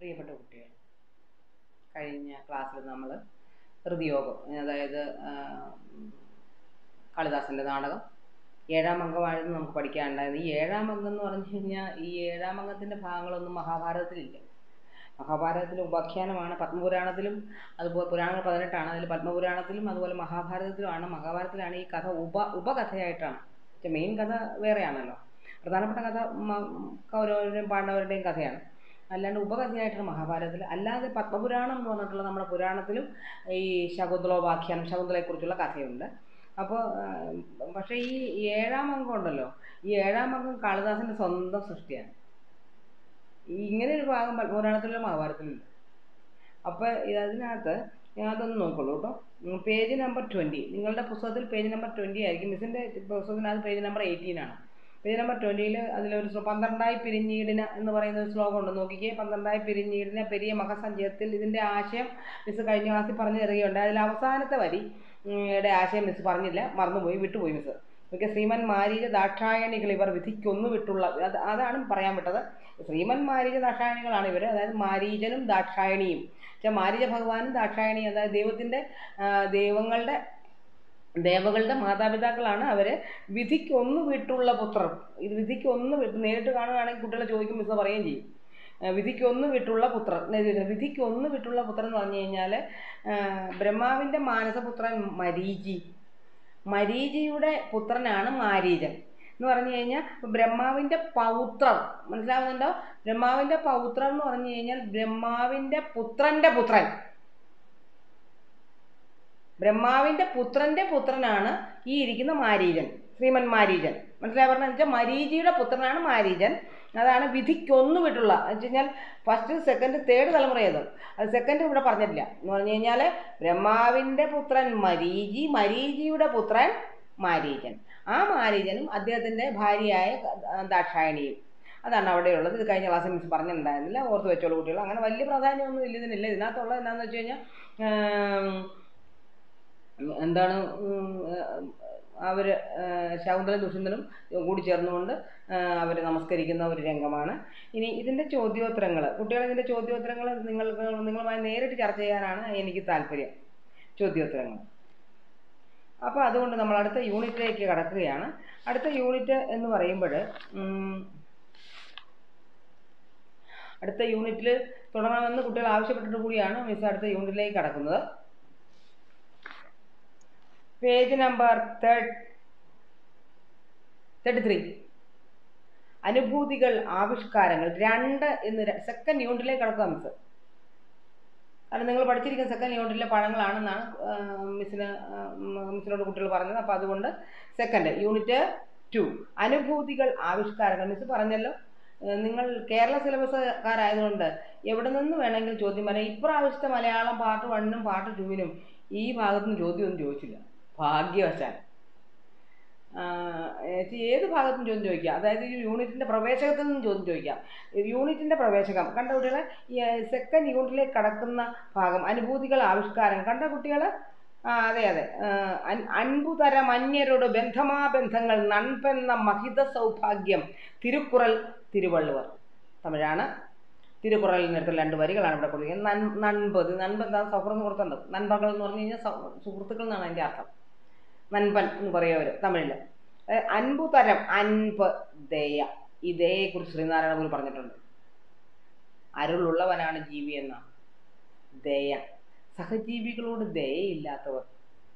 പ്രിയപ്പെട്ട കുട്ടികൾ കഴിഞ്ഞ ക്ലാസ്സിൽ നമ്മൾ ഹൃദയോഗം അതായത് ആ, കാളിദാസൻ്റെ നാടകം ഏഴാം അംഗമായിരുന്നു നമുക്ക് പഠിക്കാനുണ്ടായത് ഈ ഏഴാം അംഗം എന്ന് പറഞ്ഞു കഴിഞ്ഞാൽ ഈ ഏഴാം അംഗത്തിൻ്റെ ഭാഗങ്ങളൊന്നും മഹാഭാരതത്തിലില്ല മഹാഭാരതത്തിൽ ഉപാഖ്യാനമാണ് പത്മപുരാണത്തിലും അതുപോലെ പുരാണങ്ങൾ പതിനെട്ടാണ് അതിൽ പത്മപുരാണത്തിലും അതുപോലെ മഹാഭാരതത്തിലുമാണ് മഹാഭാരതത്തിലാണ് ഈ കഥ ഉപ ഉപകഥയായിട്ടാണ് മെയിൻ കഥ വേറെയാണല്ലോ പ്രധാനപ്പെട്ട കഥ മ- കൗരവരുടെയും പാണ്ഡവരുടെയും കഥയാണ് അല്ലാണ്ട് ഉപകഥയായിട്ടാണ് മഹാഭാരതത്തിൽ അല്ലാതെ പത്മപുരാണം എന്ന് പറഞ്ഞിട്ടുള്ള നമ്മുടെ പുരാണത്തിലും ഈ ശകുന്തളോപാഖ്യാനം ശകുന്തളയെക്കുറിച്ചുള്ള കഥയുണ്ട് അപ്പോൾ പക്ഷേ ഈ ഏഴാം അംഗം ഉണ്ടല്ലോ ഈ ഏഴാം അംഗം കാളിദാസൻ്റെ സ്വന്തം സൃഷ്ടിയാണ് ഈ ഇങ്ങനെ ഒരു ഭാഗം പത്മപുരാണത്തിലും മഹാഭാരതത്തിലുണ്ട് അപ്പോൾ അതിനകത്ത് ഞാൻ അതൊന്ന് നോക്കുള്ളൂ കേട്ടോ പേജ് നമ്പർ ട്വൻറ്റി നിങ്ങളുടെ പുസ്തകത്തിൽ പേജ് നമ്പർ ട്വൻറ്റി ആയിരിക്കും മിസ്സിൻ്റെ പുസ്തകത്തിനകത്ത് പേജ് നമ്പർ എയ്റ്റീൻ ആണ് പേജ് നമ്പർ ട്വൻറ്റിയിൽ അതിലൊരു ശ്ലോ- പന്ത്രണ്ടായി പിരിഞ്ഞീടിന എന്ന് പറയുന്ന ഒരു ശ്ലോകം ഉണ്ട് നോക്കിക്കേ പന്ത്രണ്ടായി പിരിഞ്ഞീടിന പെരിയ മഹസഞ്ചയത്തിൽ ഇതിൻ്റെ ആശയം മിസ് കഴിഞ്ഞ ക്ലാസ്സിൽ പറഞ്ഞു തരികയുണ്ട് അതിൽ അവസാനത്തെ വരി ഉം, യുടെ ആശയം മിസ് പറഞ്ഞില്ല മറന്നുപോയി വിട്ടുപോയി മിസ് ഓക്കെ ശ്രീമൻ മാരീച ദാക്ഷായണികൾ ഇവർ വിധിക്കൊന്നു വിട്ടുള്ള അത് അതാണ് പറയാൻ വിട്ടത് ശ്രീമൻ മാരീച ദാക്ഷായണികളാണ് ഇവർ അതായത് മാരീചനും ദാക്ഷായണിയും പക്ഷേ മാരീച ഭഗവാനും ദാക്ഷായണിയും അതായത് ദൈവത്തിൻ്റെ ആ, ദൈവങ്ങളുടെ ദേവകളുടെ മാതാപിതാക്കളാണ് അവർ വിധിക്ക് ഒന്ന് വിട്ടുള്ള പുത്രർ ഇത് വിധിക്ക് ഒന്ന് വിട്ട് നേരിട്ട് കാണുകയാണെങ്കിൽ കുട്ടികളെ ചോദിക്കും മിസ് പറയുകയും ചെയ്യും ആ, വിധിക്ക് ഒന്ന് വിട്ടുള്ള പുത്രർ എന്ന് വിധിക്ക് ഒന്ന് വിട്ടുള്ള പുത്രൻ എന്ന് പറഞ്ഞു കഴിഞ്ഞാൽ ബ്രഹ്മാവിൻ്റെ മാനസപുത്രൻ മരീചി മരീചിയുടെ പുത്രനാണ് മാരീചൻ എന്ന് പറഞ്ഞു കഴിഞ്ഞാൽ ബ്രഹ്മാവിൻ്റെ പൗത്രം മനസ്സിലാവുന്നുണ്ടോ ബ്രഹ്മാവിൻ്റെ പൗത്രം എന്ന് പറഞ്ഞു കഴിഞ്ഞാൽ ബ്രഹ്മാവിൻ്റെ പുത്രൻ്റെ പുത്രൻ ബ്രഹ്മാവിൻ്റെ പുത്രൻ്റെ പുത്രനാണ് ഈ ഇരിക്കുന്ന മാരീചൻ ശ്രീമൻ മാരീചൻ മനസ്സിലായി പറഞ്ഞതെന്ന് വെച്ചാൽ മരീചിയുടെ പുത്രനാണ് മാരീചൻ അതാണ് വിധിക്കൊന്നു വിട്ടുള്ള എന്ന് വെച്ച് കഴിഞ്ഞാൽ ഫസ്റ്റ് സെക്കൻഡ് തേർഡ് തലമുറ ഏത് അത് സെക്കൻഡ് ഇവിടെ പറഞ്ഞിട്ടില്ല എന്ന് പറഞ്ഞു കഴിഞ്ഞാൽ ബ്രഹ്മാവിൻ്റെ പുത്രൻ മരീചി മരീചിയുടെ പുത്രൻ മാരീചൻ ആ മാരീചനും അദ്ദേഹത്തിൻ്റെ ഭാര്യയായ ദാക്ഷായണിയും അതാണ് അവിടെയുള്ളത് ഇത് കഴിഞ്ഞ ക്ലാസ്സിൽ മിസ് പറഞ്ഞിട്ടുണ്ടായിരുന്നില്ല ഓർത്ത് വെച്ചോളൂ കുട്ടികൾ അങ്ങനെ വലിയ പ്രാധാന്യമൊന്നും ഇല്ല ഇതിനില്ല ഇതിനകത്തുള്ളത് എന്താണെന്ന് വെച്ച് കഴിഞ്ഞാൽ എന്താണ് അവർ ശകുന്തളയും ദുഷ്യന്തനും കൂടി ചേർന്നുകൊണ്ട് അവർ നമസ്കരിക്കുന്ന ഒരു രംഗമാണ് ഇനി ഇതിൻ്റെ ചോദ്യോത്തരങ്ങൾ കുട്ടികൾ ഇതിൻ്റെ ചോദ്യോത്തരങ്ങൾ നിങ്ങൾക്ക് നിങ്ങളുമായി നേരിട്ട് ചർച്ച ചെയ്യാനാണ് എനിക്ക് താല്പര്യം ചോദ്യോത്തരങ്ങൾ അപ്പോൾ അതുകൊണ്ട് നമ്മൾ അടുത്ത യൂണിറ്റിലേക്ക് കടക്കുകയാണ് അടുത്ത യൂണിറ്റ് എന്ന് പറയുമ്പോൾ അടുത്ത യൂണിറ്റിൽ തുടങ്ങണമെന്ന് കുട്ടികൾ ആവശ്യപ്പെട്ടിട്ട് കൂടിയാണ് മിസ് അടുത്ത യൂണിറ്റിലേക്ക് കടക്കുന്നത് പേജ് നമ്പർ തേർട്ടി ത്രീ അനുഭൂതികൾ ആവിഷ്കാരങ്ങൾ രണ്ട് എന്ന് സെക്കൻഡ് യൂണിറ്റിലേക്ക് കടക്കുക മിസ് കാരണം നിങ്ങൾ പഠിച്ചിരിക്കുന്ന സെക്കൻഡ് യൂണിറ്റിലെ പാഠങ്ങളാണെന്നാണ് ആ, മിസ്സിന് ആ, ഉം, മിസ്സിനോട് കുട്ടികൾ പറഞ്ഞത് അപ്പോൾ അതുകൊണ്ട് സെക്കൻഡ് യൂണിറ്റ് ടു അനുഭൂതികൾ ആവിഷ്കാരങ്ങൾ മിസ് പറഞ്ഞല്ലോ ഏ, നിങ്ങൾ കേരള സിലബസുകാരായതുകൊണ്ട് എവിടെ നിന്ന് വേണമെങ്കിലും ചോദ്യം വരാം ഇപ്രാവശ്യത്തെ മലയാളം പാർട്ട് വണ്ണും പാർട്ട് ടൂവിനും ഈ ഭാഗത്തുനിന്ന് ചോദ്യമൊന്നും ചോദിച്ചില്ല ഭാഗ്യവശാൽ ആ, ഏച്ചി ഏത് ഭാഗത്തും ചോദ്യം ചോദിക്കാം അതായത് ഈ യൂണിറ്റിൻ്റെ പ്രവേശകത്തിൽ നിന്നും ചോദ്യം ചോദിക്കാം യൂണിറ്റിൻ്റെ പ്രവേശകം കണ്ട കുട്ടികളെ ഈ സെക്കൻഡ് യൂണിറ്റിലേക്ക് കടക്കുന്ന ഭാഗം അനുഭൂതികൾ ആവിഷ്കാരം കണ്ട കുട്ടികൾ ആ അതെ അതെ ആ, അൻ- അൻപുതരം അന്യരോട് ബന്ധമാ ബന്ധങ്ങൾ നൻപെന്ന മഹിത സൗഭാഗ്യം തിരുക്കുറൽ തിരുവള്ളുവർ തമിഴാണ് തിരുക്കുറലിൽ നിന്നെടുത്ത രണ്ട് വരികളാണ് ഇവിടെ കൊടുക്കുന്നത് നൻ നൻപത് നൻപ് എന്താ സൗഹൃദം കൊടുത്തുണ്ട് നൻപകൾ എന്ന് പറഞ്ഞു കഴിഞ്ഞാൽ സൗ- സുഹൃത്തുക്കൾ എന്നാണ് അതിൻ്റെ അർത്ഥം നൻപൻ എന്ന് പറയും അവർ തമിഴിൽ അൻപു തരം അൻപ് ദയ ഈ ദയയെക്കുറിച്ച് ശ്രീനാരായണ ഗുരു പറഞ്ഞിട്ടുണ്ട് അരുളുള്ളവനാണ് ജീവി എന്ന ദയ സഹജീവികളോട് ദയയില്ലാത്തവർ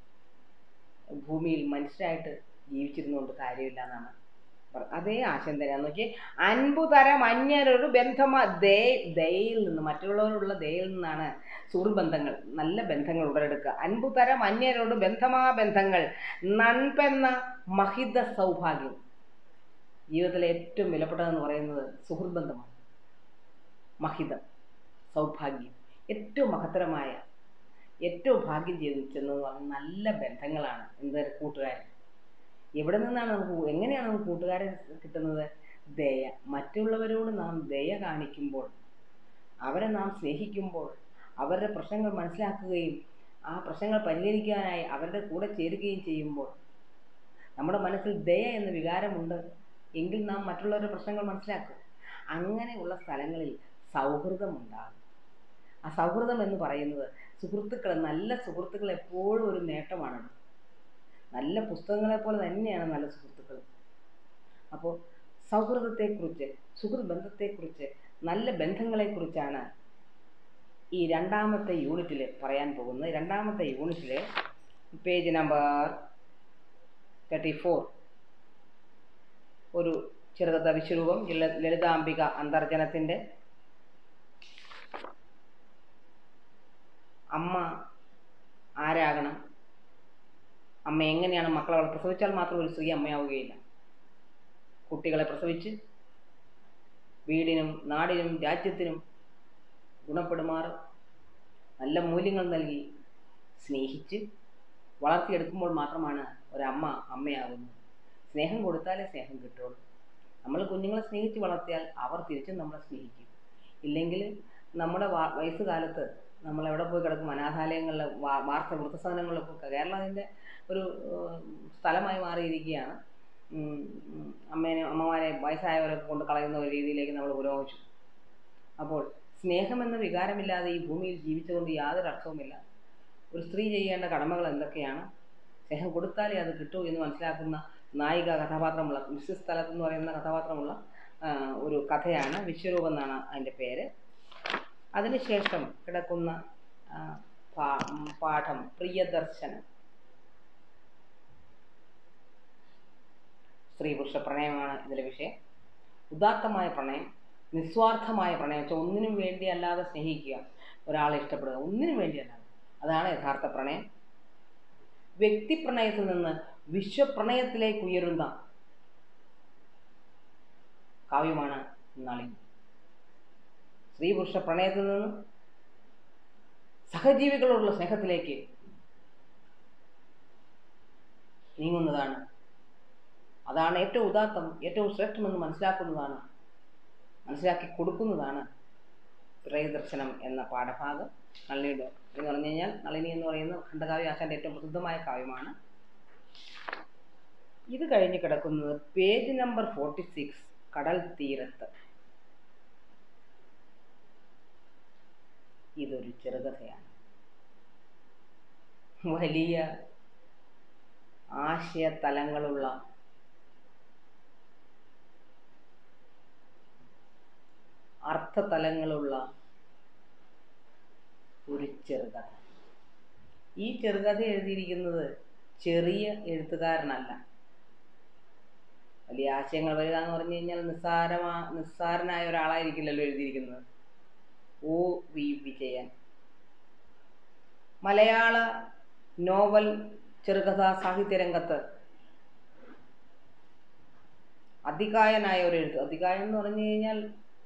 ഭൂമിയിൽ മനുഷ്യരായിട്ട് ജീവിച്ചിരുന്നുകൊണ്ട് കാര്യമില്ല എന്നാണ് പറ- അതേ ആശയം തന്നെയാണ് നോക്കി അൻപു തരം അന്യരോട് ബന്ധമാ ദയ ദയയിൽ നിന്ന് മറ്റുള്ളവരോടുള്ള ദയയിൽ നിന്നാണ് സുഹൃബന്ധങ്ങൾ നല്ല ബന്ധങ്ങൾ ഉടലെടുക്കുക അൻപു തരം അന്യരോട് ബന്ധമാ ബന്ധങ്ങൾ നൻപെന്ന മഹിത സൗഭാഗ്യം ജീവിതത്തിലെ ഏറ്റവും വിലപ്പെട്ടതെന്ന് പറയുന്നത് സുഹൃത്ത് ബന്ധമാണ് മഹിതം സൗഭാഗ്യം ഏറ്റവും മഹത്തരമായ ഏറ്റവും ഭാഗ്യം ചെയ്ത് ചെന്നത് പറഞ്ഞാൽ നല്ല ബന്ധങ്ങളാണ് എന്ത് കൂട്ടുകാരൻ എവിടെ നിന്നാണ് നമുക്ക് കൂ- എങ്ങനെയാണ് നമുക്ക് കൂട്ടുകാരെ കിട്ടുന്നത് ദയ മറ്റുള്ളവരോട് നാം ദയ കാണിക്കുമ്പോൾ അവരെ നാം സ്നേഹിക്കുമ്പോൾ അവരുടെ പ്രശ്നങ്ങൾ മനസ്സിലാക്കുകയും ആ പ്രശ്നങ്ങൾ പരിഹരിക്കാനായി അവരുടെ കൂടെ ചേരുകയും ചെയ്യുമ്പോൾ നമ്മുടെ മനസ്സിൽ ദയ എന്ന വികാരമുണ്ട് എങ്കിൽ നാം മറ്റുള്ളവരുടെ പ്രശ്നങ്ങൾ മനസ്സിലാക്കും അങ്ങനെയുള്ള സ്ഥലങ്ങളിൽ സൗഹൃദമുണ്ടാകും ആ സൗഹൃദം എന്ന് പറയുന്നത് സുഹൃത്തുക്കൾ നല്ല സുഹൃത്തുക്കൾ എപ്പോഴും ഒരു നേട്ടമാണ് നല്ല പുസ്തകങ്ങളെ പോലെ തന്നെയാണ് നല്ല സുഹൃത്തുക്കൾ അപ്പോൾ സൗഹൃദത്തെക്കുറിച്ച് സുഹൃത്ത് ബന്ധത്തെക്കുറിച്ച് നല്ല ബന്ധങ്ങളെക്കുറിച്ചാണ് ഈ രണ്ടാമത്തെ യൂണിറ്റിൽ പറയാൻ പോകുന്നത് രണ്ടാമത്തെ യൂണിറ്റിൽ പേജ് നമ്പർ തേർട്ടി ഫോർ ഒരു ചെറുകഥ വിശ്വരൂപം ലളിത- ലളിതാംബിക അന്തർജനത്തിൻ്റെ അമ്മ ആരാകണം അമ്മ എങ്ങനെയാണ് മക്കളെ വള- പ്രസവിച്ചാൽ മാത്രം ഒരു സ്ത്രീ അമ്മയാവുകയില്ല കുട്ടികളെ പ്രസവിച്ച് വീടിനും നാടിനും രാജ്യത്തിനും ഗുണപ്പെടുമാർ നല്ല മൂല്യങ്ങൾ നൽകി സ്നേഹിച്ച് വളർത്തിയെടുക്കുമ്പോൾ മാത്രമാണ് ഒരമ്മ അമ്മയാകുന്നത് സ്നേഹം കൊടുത്താലേ സ്നേഹം കിട്ടുള്ളൂ നമ്മൾ കുഞ്ഞുങ്ങളെ സ്നേഹിച്ച് വളർത്തിയാൽ അവർ തിരിച്ചും നമ്മളെ സ്നേഹിക്കും ഇല്ലെങ്കിൽ നമ്മുടെ വാ വയസ്സുകാലത്ത് നമ്മൾ എവിടെ പോയി കിടക്കും അനാഥാലയങ്ങളിൽ വാ- വാർത്ത വൃദ്ധസദനങ്ങളിലൊക്കെ കേരളം അതിൻ്റെ ഒരു ഏഹ്, സ്ഥലമായി മാറിയിരിക്കുകയാണ് ഉം, ഉം, അമ്മേനെ അമ്മമാരെ വയസ്സായവരൊക്കെ കൊണ്ട് കളയുന്ന ഒരു രീതിയിലേക്ക് നമ്മൾ പുരോഗമിച്ചു അപ്പോൾ സ്നേഹമെന്ന വികാരമില്ലാതെ ഈ ഭൂമിയിൽ ജീവിച്ചുകൊണ്ട് യാതൊരു അർത്ഥവുമില്ല ഒരു സ്ത്രീ ചെയ്യേണ്ട കടമകൾ എന്തൊക്കെയാണ് സ്നേഹം കൊടുത്താലേ അത് കിട്ടൂ എന്ന് മനസ്സിലാക്കുന്ന നായിക കഥാപാത്രമുള്ള മിസ്സിസ് സ്ഥലത്ത് എന്ന് പറയുന്ന കഥാപാത്രമുള്ള ആ, ഒരു കഥയാണ് വിശ്വരൂപം എന്നാണ് അതിൻ്റെ പേര് അതിനുശേഷം കിടക്കുന്ന ആ, പാ- ഉം, പാഠം പ്രിയദർശനം സ്ത്രീ പുരുഷ പ്രണയമാണ് ഇതിലെ വിഷയം ഉദാത്തമായ പ്രണയം നിസ്വാർത്ഥമായ പ്രണയം വെച്ചാൽ ഒന്നിനും വേണ്ടി അല്ലാതെ സ്നേഹിക്കുക ഒരാളെ ഇഷ്ടപ്പെടുക ഒന്നിനും വേണ്ടിയല്ലാതെ അതാണ് യഥാർത്ഥ പ്രണയം വ്യക്തിപ്രണയത്തിൽ നിന്ന് വിശ്വപ്രണയത്തിലേക്ക് ഉയരുന്ന കാവ്യമാണ് നളിനി സ്ത്രീ പുരുഷ പ്രണയത്തിൽ നിന്ന് സഹജീവികളോടുള്ള സ്നേഹത്തിലേക്ക് നീങ്ങുന്നതാണ് അതാണ് ഏറ്റവും ഉദാത്തം ഏറ്റവും ശ്രേഷ്ഠമെന്ന് മനസ്സിലാക്കുന്നതാണ് മനസ്സിലാക്കി കൊടുക്കുന്നതാണ് പ്രിയദർശനം എന്ന പാഠഭാഗം നളിനിയുടെ എന്ന് പറഞ്ഞു കഴിഞ്ഞാൽ നളിനി എന്ന് പറയുന്ന ഖണ്ഡകാവ്യ ആശാന്റെ ഏറ്റവും പ്രസിദ്ധമായ കാവ്യമാണ് ഇത് കഴിഞ്ഞ് കിടക്കുന്നത് പേജ് നമ്പർ ഫോർട്ടി സിക്സ് കടൽ തീരത്ത് ഇതൊരു ചെറുകഥയാണ് വലിയ ആശയതലങ്ങളുള്ള അർത്ഥതലങ്ങളുള്ള ഒരു ചെറുകഥ ഈ ചെറുകഥ എഴുതിയിരിക്കുന്നത് ചെറിയ എഴുത്തുകാരനല്ല വലിയ ആശയങ്ങൾ വരിക എന്ന് പറഞ്ഞു കഴിഞ്ഞാൽ നിസ്സാരമാ നിസ്സാരനായ ഒരാളായിരിക്കില്ലല്ലോ എഴുതിയിരിക്കുന്നത് ഒ വി വിജയൻ മലയാള നോവൽ ചെറുകഥ സാഹിത്യ രംഗത്ത് അതികായനായ ഒരു എഴുത്ത് അതികായൻ എന്ന് പറഞ്ഞു കഴിഞ്ഞാൽ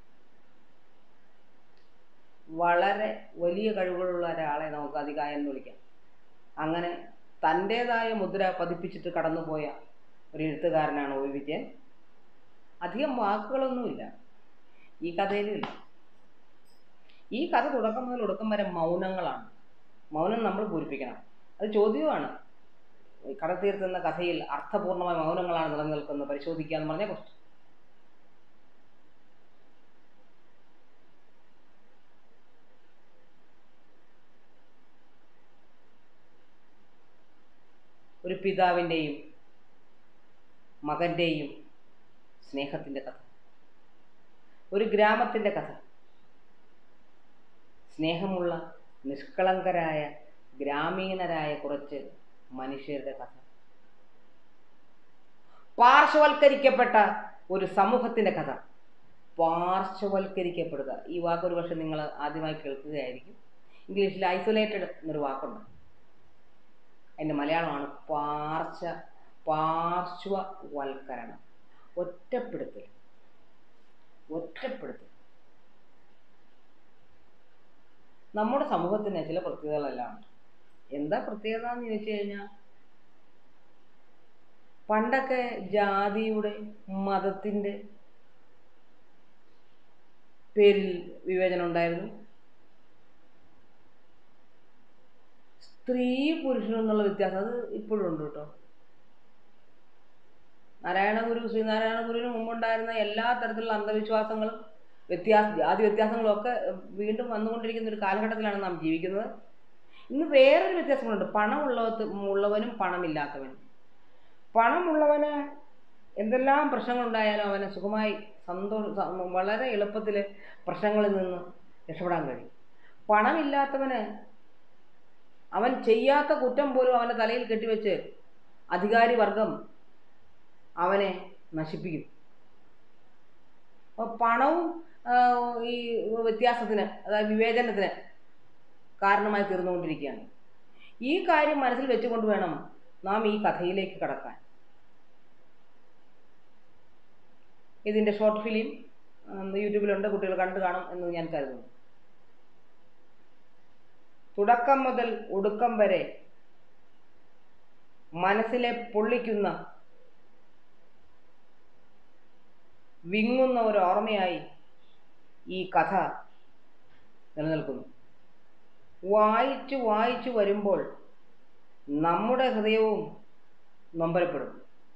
വളരെ വലിയ കഴിവുകളുള്ള ഒരാളെ നമുക്ക് അതികായൻ എന്ന് വിളിക്കാം അങ്ങനെ തൻ്റേതായ മുദ്ര പതിപ്പിച്ചിട്ട് കടന്നുപോയ ഒരു എഴുത്തുകാരനാണ് ഒ വി വിജയൻ അധികം വാക്കുകളൊന്നുമില്ല ഈ കഥയിലില്ല ഈ കഥ തുടക്കം മുതൽ ഒടുക്കം വരെ മൗനങ്ങളാണ് മൗനം നമ്മൾ പൂരിപ്പിക്കണം അത് ചോദ്യവുമാണ് ഈ കടത്തീർത്ത് എന്ന കഥയിൽ അർത്ഥപൂർണമായ മൗനങ്ങളാണ് നിലനിൽക്കുന്നത് പരിശോധിക്കുക എന്ന് പറഞ്ഞാൽ കുറച്ച് ഒരു പിതാവിൻ്റെയും മകൻ്റെയും സ്നേഹത്തിൻ്റെ കഥ ഒരു ഗ്രാമത്തിൻ്റെ കഥ സ്നേഹമുള്ള നിഷ്കളങ്കരായ ഗ്രാമീണരായ കുറച്ച് മനുഷ്യരുടെ കഥ പാർശ്വവൽക്കരിക്കപ്പെട്ട ഒരു സമൂഹത്തിൻ്റെ കഥ പാർശ്വവൽക്കരിക്കപ്പെടുക ഈ വാക്ക് ഒരു പക്ഷെ നിങ്ങൾ ആദ്യമായി കേൾക്കുകയായിരിക്കും ഇംഗ്ലീഷിൽ ഐസൊലേറ്റഡ് എന്നൊരു വാക്കുണ്ട് അതിൻ്റെ മലയാളമാണ് പാർശ്വ പാർശ്വവൽക്കരണം ഒറ്റപ്പെടുത്തൽ ഒറ്റപ്പെടുത്തൽ നമ്മുടെ സമൂഹത്തിന് ചില പ്രത്യേകതകളെല്ലാം ഉണ്ട് എന്താ പ്രത്യേകത എന്ന് ചോദിച്ചു കഴിഞ്ഞാൽ പണ്ടൊക്കെ ജാതിയുടെ മതത്തിൻ്റെ പേരിൽ വിവേചനം ഉണ്ടായിരുന്നു സ്ത്രീ പുരുഷൻ എന്നുള്ള വ്യത്യാസം അത് ഇപ്പോഴും ഉണ്ട് കേട്ടോ നാരായണ ഗുരു ശ്രീനാരായണ ഗുരുവിന് മുമ്പുണ്ടായിരുന്ന എല്ലാ തരത്തിലുള്ള അന്ധവിശ്വാസങ്ങളും വ്യത്യാസ ജാതി വ്യത്യാസങ്ങളൊക്കെ വീണ്ടും വന്നുകൊണ്ടിരിക്കുന്ന ഒരു കാലഘട്ടത്തിലാണ് നാം ജീവിക്കുന്നത് ഇന്ന് വേറൊരു വ്യത്യാസങ്ങളുണ്ട് പണമുള്ളവത്ത് ഉള്ളവനും പണമില്ലാത്തവനും പണമുള്ളവന് എന്തെല്ലാം പ്രശ്നങ്ങളുണ്ടായാലും അവന് സുഖമായി സന്തോഷ വളരെ എളുപ്പത്തിൽ പ്രശ്നങ്ങളിൽ നിന്ന് രക്ഷപ്പെടാൻ കഴിയും പണമില്ലാത്തവന് അവൻ ചെയ്യാത്ത കുറ്റം പോലും അവൻ്റെ തലയിൽ കെട്ടിവെച്ച് അധികാരി വർഗം അവനെ നശിപ്പിക്കും അപ്പോൾ പണവും ആ, ഈ വ്യത്യാസത്തിന് അതായത് വിവേചനത്തിന് കാരണമായി തീർന്നുകൊണ്ടിരിക്കുകയാണ് ഈ കാര്യം മനസ്സിൽ വെച്ചുകൊണ്ട് വേണം നാം ഈ കഥയിലേക്ക് കടക്കാൻ ഇതിൻ്റെ ഷോർട്ട് ഫിലിം ഉം, യൂട്യൂബിലുണ്ട് കുട്ടികൾ കണ്ടു കാണും എന്ന് ഞാൻ കരുതുന്നു തുടക്കം മുതൽ ഒടുക്കം വരെ മനസ്സിലെ പൊള്ളിക്കുന്ന വിങ്ങുന്ന ഒരു ഓർമ്മയായി ഈ കഥ നിലനിൽക്കുന്നു വായിച്ചു വായിച്ചു വരുമ്പോൾ നമ്മുടെ ഹൃദയവും നൊമ്പരപ്പെടും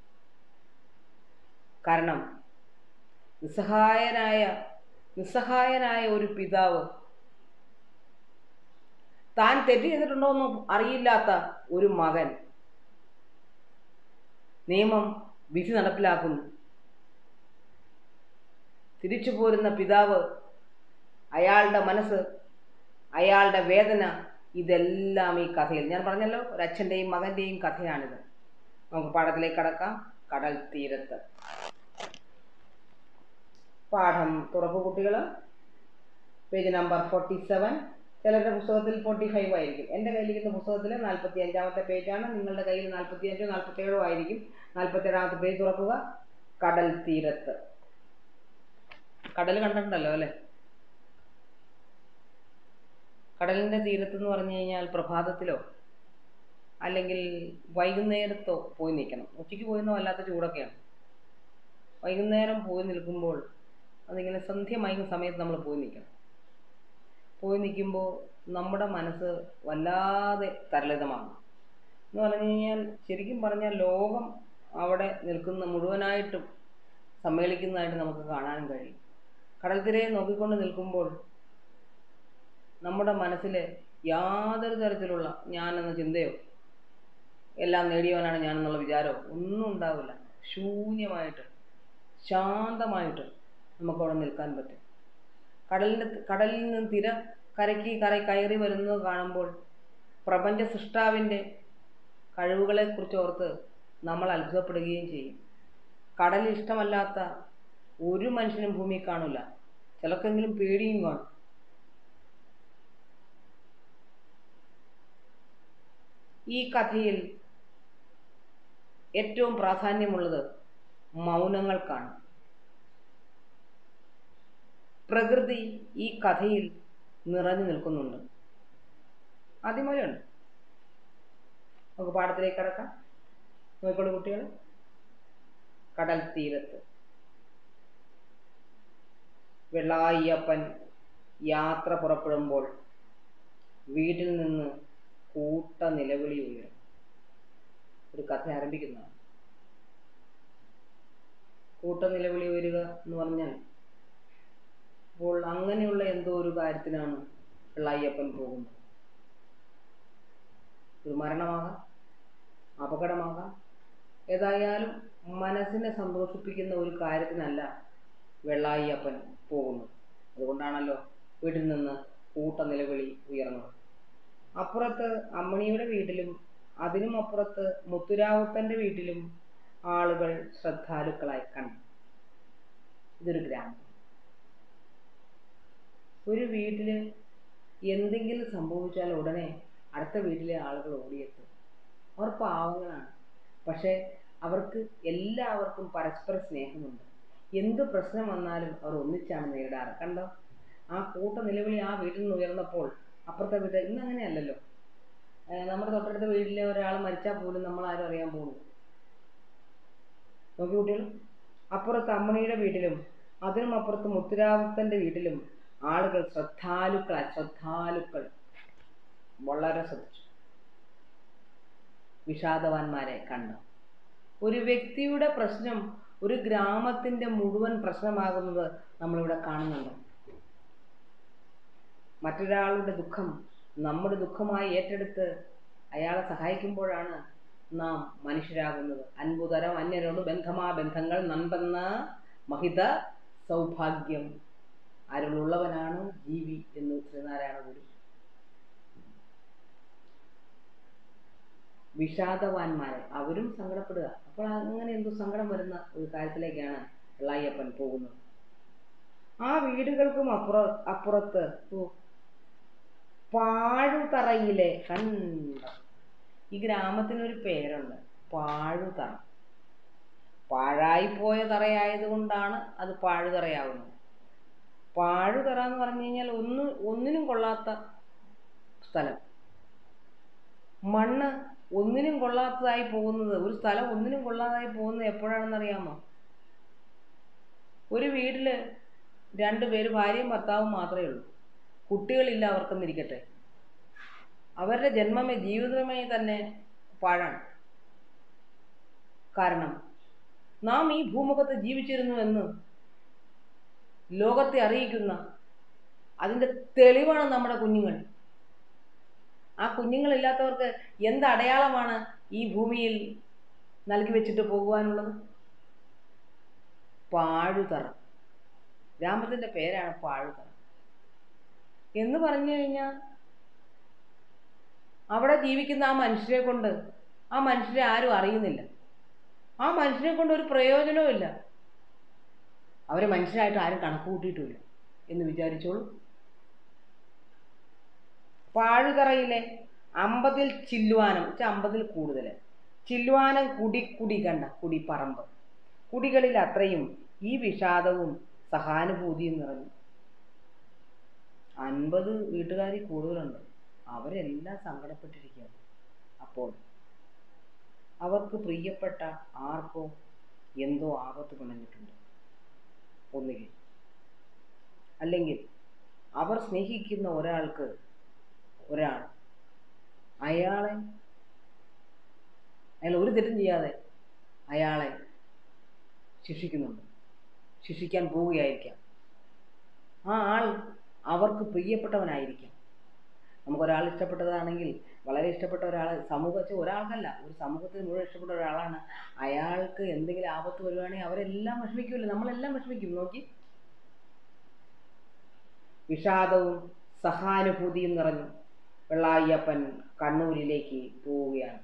കാരണം നിസ്സഹായനായ നിസ്സഹായനായ ഒരു പിതാവ് താൻ തെറ്റ് ചെയ്തിട്ടുണ്ടോ എന്ന് അറിയില്ലാത്ത ഒരു മകൻ നിയമം വിധി നടപ്പിലാക്കുന്നു തിരിച്ചു പോരുന്ന പിതാവ് അയാളുടെ മനസ്സ് അയാളുടെ വേദന ഇതെല്ലാം ഈ കഥയിൽ ഞാൻ പറഞ്ഞല്ലോ ഒരു അച്ഛൻ്റെയും മകൻ്റെയും കഥയാണിത് നമുക്ക് പാഠത്തിലേക്ക് കടക്കാം കടൽ തീരത്ത് പാഠം തുറക്കു കുട്ടികൾ പേജ് നമ്പർ ഫോർട്ടി സെവൻ ചിലരുടെ പുസ്തകത്തിൽ ഫോർട്ടി ഫൈവ് ആയിരിക്കും എൻ്റെ കയ്യിലിരിക്കുന്ന പുസ്തകത്തിൽ നാൽപ്പത്തി അഞ്ചാമത്തെ പേജാണ് നിങ്ങളുടെ കയ്യിൽ നാൽപ്പത്തി അഞ്ചോ നാൽപ്പത്തേഴോ ആയിരിക്കും നാൽപ്പത്തേഴാമത്തെ പേജ് തുറക്കുക കടൽ തീരത്ത് കടൽ കണ്ടിട്ടുണ്ടല്ലോ അല്ലേ കടലിൻ്റെ തീരത്തെന്ന് പറഞ്ഞു കഴിഞ്ഞാൽ പ്രഭാതത്തിലോ അല്ലെങ്കിൽ വൈകുന്നേരത്തോ പോയി നിൽക്കണം ഉച്ചയ്ക്ക് പോയെന്നോ വല്ലാത്ത ചൂടൊക്കെയാണ് വൈകുന്നേരം പോയി നിൽക്കുമ്പോൾ അതിങ്ങനെ സന്ധ്യ മയങ്ങുന്ന സമയത്ത് നമ്മൾ പോയി നിൽക്കണം പോയി നിൽക്കുമ്പോൾ നമ്മുടെ മനസ്സ് വല്ലാതെ തരളിതമാണ് എന്ന് പറഞ്ഞു കഴിഞ്ഞാൽ ശരിക്കും പറഞ്ഞാൽ ലോകം അവിടെ നിൽക്കുന്ന മുഴുവനായിട്ടും സമ്മേളിക്കുന്നതായിട്ട് നമുക്ക് കാണാനും കഴിയും കടൽത്തിരയെ നോക്കിക്കൊണ്ട് നിൽക്കുമ്പോൾ നമ്മുടെ മനസ്സിൽ യാതൊരു തരത്തിലുള്ള ഞാനെന്ന ചിന്തയോ എല്ലാം നേടിയവനാണ് ഞാനെന്നുള്ള വിചാരമോ ഒന്നും ഉണ്ടാവില്ല ശൂന്യമായിട്ട് ശാന്തമായിട്ട് നമുക്കവിടെ നിൽക്കാൻ പറ്റും കടലിൻ്റെ കടലിൽ നിന്ന് തിര കരയ്ക്ക് കര കയറി വരുന്നത് കാണുമ്പോൾ പ്രപഞ്ച സൃഷ്ടാവിൻ്റെ കഴിവുകളെക്കുറിച്ച് ഓർത്ത് നമ്മൾ അത്ഭുതപ്പെടുകയും ചെയ്യും കടൽ ഇഷ്ടമല്ലാത്ത ഒരു മനുഷ്യനും ഭൂമിയിൽ കാണില്ല ചിലർക്കെങ്കിലും പേടിയും കാണും ഈ കഥയിൽ ഏറ്റവും പ്രാധാന്യമുള്ളത് മൗനങ്ങൾക്കാണ് പ്രകൃതി ഈ കഥയിൽ നിറഞ്ഞു നിൽക്കുന്നുണ്ട് ആദ്യമൊഴിയുണ്ട് നമുക്ക് പാഠത്തിലേക്ക് കടക്കാം നോക്കിക്കോളൂ കുട്ടികൾ കടൽ തീരത്ത് വെള്ളായ്യപ്പൻ യാത്ര പുറപ്പെടുമ്പോൾ വീട്ടിൽ നിന്ന് കൂട്ട നിലവിളി ഉയരും ഒരു കഥ ആരംഭിക്കുന്നതാണ് കൂട്ട നിലവിളി ഉയരുക എന്ന് പറഞ്ഞാൽ അപ്പോൾ അങ്ങനെയുള്ള എന്തോ ഒരു കാര്യത്തിനാണ് വെള്ളായ്യപ്പൻ പോകുന്നത് ഒരു മരണമാകാം അപകടമാകാം ഏതായാലും മനസ്സിനെ സന്തോഷിപ്പിക്കുന്ന ഒരു കാര്യത്തിനല്ല വെള്ളായ്യപ്പൻ പോകുന്നത് അതുകൊണ്ടാണല്ലോ വീട്ടിൽ നിന്ന് കൂട്ട നിലവിളി ഉയർന്നത് അപ്പുറത്ത് അമ്മണിയുടെ വീട്ടിലും അതിനും അപ്പുറത്ത് മുത്തുരാവുത്തൻ്റെ വീട്ടിലും ആളുകൾ ശ്രദ്ധാലുക്കളായി കണ്ടു ഇതൊരു ഗ്രാമം ഒരു വീട്ടിൽ എന്തെങ്കിലും സംഭവിച്ചാൽ ഉടനെ അടുത്ത വീട്ടിലെ ആളുകൾ ഓടിയെത്തും അവർ പാവങ്ങളാണ് പക്ഷേ അവർക്ക് എല്ലാവർക്കും പരസ്പര സ്നേഹമുണ്ട് എന്ത് പ്രശ്നം വന്നാലും അവർ ഒന്നിച്ചാണ് നേരിടാറ് കണ്ടോ ആ കൂട്ട നിലവിളി ആ വീട്ടിൽ നിന്ന് ഉയർന്നപ്പോൾ അപ്പുറത്തെ വീട്ടിൽ ഇന്ന് അങ്ങനെയല്ലല്ലോ ഏഹ് നമ്മുടെ തൊട്ടടുത്ത വീട്ടിലെ ഒരാൾ മരിച്ചാൽ പോലും നമ്മൾ ആരും അറിയാൻ പോകുന്നു നോക്കി കുട്ടികൾ അപ്പുറത്ത് അമ്മണിയുടെ വീട്ടിലും അതിനും അപ്പുറത്ത് മുത്തുരാവുത്തൻ്റെ വീട്ടിലും ആളുകൾ ശ്രദ്ധാലുക്കളായി ശ്രദ്ധാലുക്കൾ വളരെ ശ്രദ്ധിച്ചു വിഷാദവാന്മാരെ കണ്ടു ഒരു വ്യക്തിയുടെ പ്രശ്നം ഒരു ഗ്രാമത്തിൻ്റെ മുഴുവൻ പ്രശ്നമാകുന്നത് നമ്മളിവിടെ കാണുന്നുണ്ട് മറ്റൊരാളുടെ ദുഃഖം നമ്മുടെ ദുഃഖമായി ഏറ്റെടുത്ത് അയാളെ സഹായിക്കുമ്പോഴാണ് നാം മനുഷ്യരാകുന്നത് അൻപുതരം അന്യരോട് ബന്ധമാ ബന്ധങ്ങൾ നൻപെന്ന മഹിത സൗഭാഗ്യം അരുളുള്ളവനാണ് ജീവി എന്ന് ശ്രീനാരായണ ഗുരു വിഷാദവാന്മാരെ അവരും സങ്കടപ്പെടുക അപ്പോൾ അങ്ങനെ എന്തോ സങ്കടം വരുന്ന ഒരു കാര്യത്തിലേക്കാണ് വെള്ളായപ്പൻ പോകുന്നത് ആ വീടുകൾക്കും അപ്പുറ അപ്പുറത്ത് ഓ, പാഴുതറയിലെ കണ്ട ഈ ഗ്രാമത്തിനൊരു പേരുണ്ട് പാഴുതറ പാഴായിപ്പോയ തറയായതുകൊണ്ടാണ് അത് പാഴുതറയാവുന്നത് പാഴുതറ എന്ന് പറഞ്ഞു കഴിഞ്ഞാൽ ഒന്ന് ഒന്നിനും കൊള്ളാത്ത സ്ഥലം മണ്ണ് ഒന്നിനും കൊള്ളാത്തതായി പോകുന്നത് ഒരു സ്ഥലം ഒന്നിനും കൊള്ളാതായി പോകുന്നത് എപ്പോഴാണെന്ന് അറിയാമോ ഒരു വീട്ടിൽ രണ്ട് പേര് ഭാര്യയും ഭർത്താവും മാത്രമേ ഉള്ളൂ കുട്ടികളില്ല അവർക്കെന്നിരിക്കട്ടെ അവരുടെ ജന്മമേ ജീവിതമേ തന്നെ പാഴാണ് കാരണം നാം ഈ ഭൂമുഖത്ത് ജീവിച്ചിരുന്നുവെന്ന് ലോകത്തെ അറിയിക്കുന്ന അതിൻ്റെ തെളിവാണ് നമ്മുടെ കുഞ്ഞുങ്ങൾ ആ കുഞ്ഞുങ്ങളില്ലാത്തവർക്ക് എന്ത് അടയാളമാണ് ഈ ഭൂമിയിൽ നൽകി വെച്ചിട്ട് പോകുവാനുള്ളത് പാഴുതറ ഗ്രാമത്തിൻ്റെ പേരാണ് പാഴുതറ എന്ന് പറഞ്ഞു കഴിഞ്ഞാൽ അവിടെ ജീവിക്കുന്ന ആ മനുഷ്യരെ കൊണ്ട് ആ മനുഷ്യരെ ആരും അറിയുന്നില്ല ആ മനുഷ്യരെ കൊണ്ട് ഒരു പ്രയോജനവും ഇല്ല അവരെ മനുഷ്യരായിട്ട് ആരും കണക്ക് കൂട്ടിയിട്ടുമില്ല എന്ന് വിചാരിച്ചോളൂ പാഴുതറയിലെ അമ്പതിൽ ചില്ലുവാനം വെച്ചാൽ അമ്പതിൽ കൂടുതൽ ചില്ലുവാനം കുടി കുടി കണ്ട കുടി പറമ്പ് കുടികളിൽ അത്രയും ഈ വിഷാദവും സഹാനുഭൂതിയും നിറഞ്ഞു അൻപത് വീട്ടുകാരിൽ കൂടുതലുണ്ട് അവരെല്ലാം സങ്കടപ്പെട്ടിരിക്കുകയാണ് അപ്പോൾ അവർക്ക് പ്രിയപ്പെട്ട ആർക്കോ എന്തോ ആപത്ത് പിണഞ്ഞിട്ടുണ്ട് ഒന്നുകിൽ അല്ലെങ്കിൽ അവർ സ്നേഹിക്കുന്ന ഒരാൾക്ക് ഒരാൾ അയാളെ അയാൾ ഒരു തെറ്റും ചെയ്യാതെ അയാളെ ശിക്ഷിക്കുന്നുണ്ട് ശിക്ഷിക്കാൻ പോവുകയായിരിക്കാം ആ ആൾ അവർക്ക് പ്രിയപ്പെട്ടവനായിരിക്കാം നമുക്കൊരാൾ ഇഷ്ടപ്പെട്ടതാണെങ്കിൽ വളരെ ഇഷ്ടപ്പെട്ട ഒരാൾ സമൂഹത്തിൽ ഒരാൾക്കല്ല ഒരു സമൂഹത്തിൽ മുഴുവൻ ഇഷ്ടപ്പെട്ട ഒരാളാണ് അയാൾക്ക് എന്തെങ്കിലും ആപത്ത് വരുവാണെങ്കിൽ അവരെല്ലാം വിഷമിക്കുമല്ലോ നമ്മളെല്ലാം വിഷമിക്കും നോക്കി വിഷാദവും സഹാനുഭൂതിയും നിറഞ്ഞു വെള്ളായ്യപ്പൻ കണ്ണൂരിലേക്ക് പോവുകയാണ്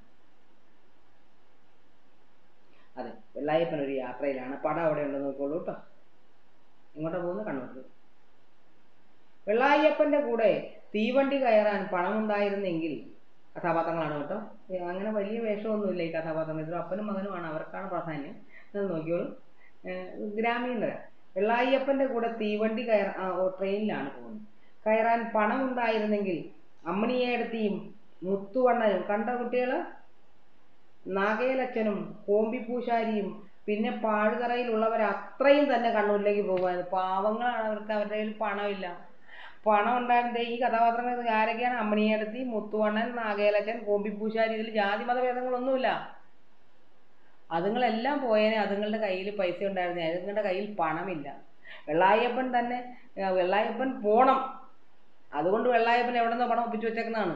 അതെ വെള്ളായ്യപ്പൻ ഒരു യാത്രയിലാണ് പടം അവിടെ ഉണ്ടെന്ന് നോക്കിക്കോളൂ കേട്ടോ എങ്ങോട്ടാ പോകുന്നത് കണ്ണൂർ വെള്ളായ്യപ്പൻ്റെ കൂടെ തീവണ്ടി കയറാൻ പണമുണ്ടായിരുന്നെങ്കിൽ കഥാപാത്രങ്ങളാണ് കേട്ടോ ഏ, അങ്ങനെ വലിയ വേഷമൊന്നുമില്ല ഈ കഥാപാത്രങ്ങൾ ഇതൊരു അപ്പനും മകനുമാണ് അവർക്കാണ് പ്രാധാന്യം ഇത് നോക്കിയോളൂ ഏ, ഗ്രാമീണര വെള്ളായ്യപ്പൻ്റെ കൂടെ തീവണ്ടി കയറ ആ, ഓ, ട്രെയിനിലാണ് പോകുന്നത് കയറാൻ പണമുണ്ടായിരുന്നെങ്കിൽ അമ്മണിയേടത്തിയും മുത്തുവണ്ണനും കണ്ട കുട്ടികൾ നാഗേലച്ചനും കോമ്പിപ്പൂശാരിയും പിന്നെ പാഴുതറയിലുള്ളവർ അത്രയും തന്നെ കണ്ണൂരിലേക്ക് പോകുമായിരുന്നു പാവങ്ങളാണ് അവർക്ക് അവരുടെ കയ്യിൽ പണമില്ല പണം ഉണ്ടായിരുന്നത് ഈ കഥാപാത്രങ്ങൾ ആരൊക്കെയാണ് അമ്മണിയേടത്തി മുത്തുവണ്ണൻ നാഗേലച്ചൻ കോമ്പിപ്പൂശാരി ഇതിൽ ജാതി മതഭേദങ്ങളൊന്നുമില്ല അതുങ്ങളെല്ലാം പോയേനെ അതുങ്ങളുടെ കയ്യിൽ പൈസ ഉണ്ടായിരുന്നേ അതുങ്ങളുടെ കയ്യിൽ പണമില്ല വെള്ളായപ്പൻ തന്നെ ആ, വെള്ളായപ്പൻ പോണം അതുകൊണ്ട് വെള്ളായപ്പൻ എവിടെ നിന്നോ പണം ഒപ്പിച്ചു വെച്ചേക്കുന്നതാണ്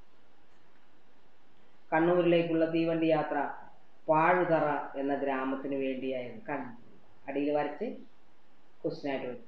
കണ്ണൂരിലേക്കുള്ള തീവണ്ടി യാത്ര പാഴുതറ എന്ന ഗ്രാമത്തിന് വേണ്ടിയായിരുന്നു കൺ അടിയിൽ വരച്ച് ക്വസ്റ്റ്യനായിട്ട് വെച്ചു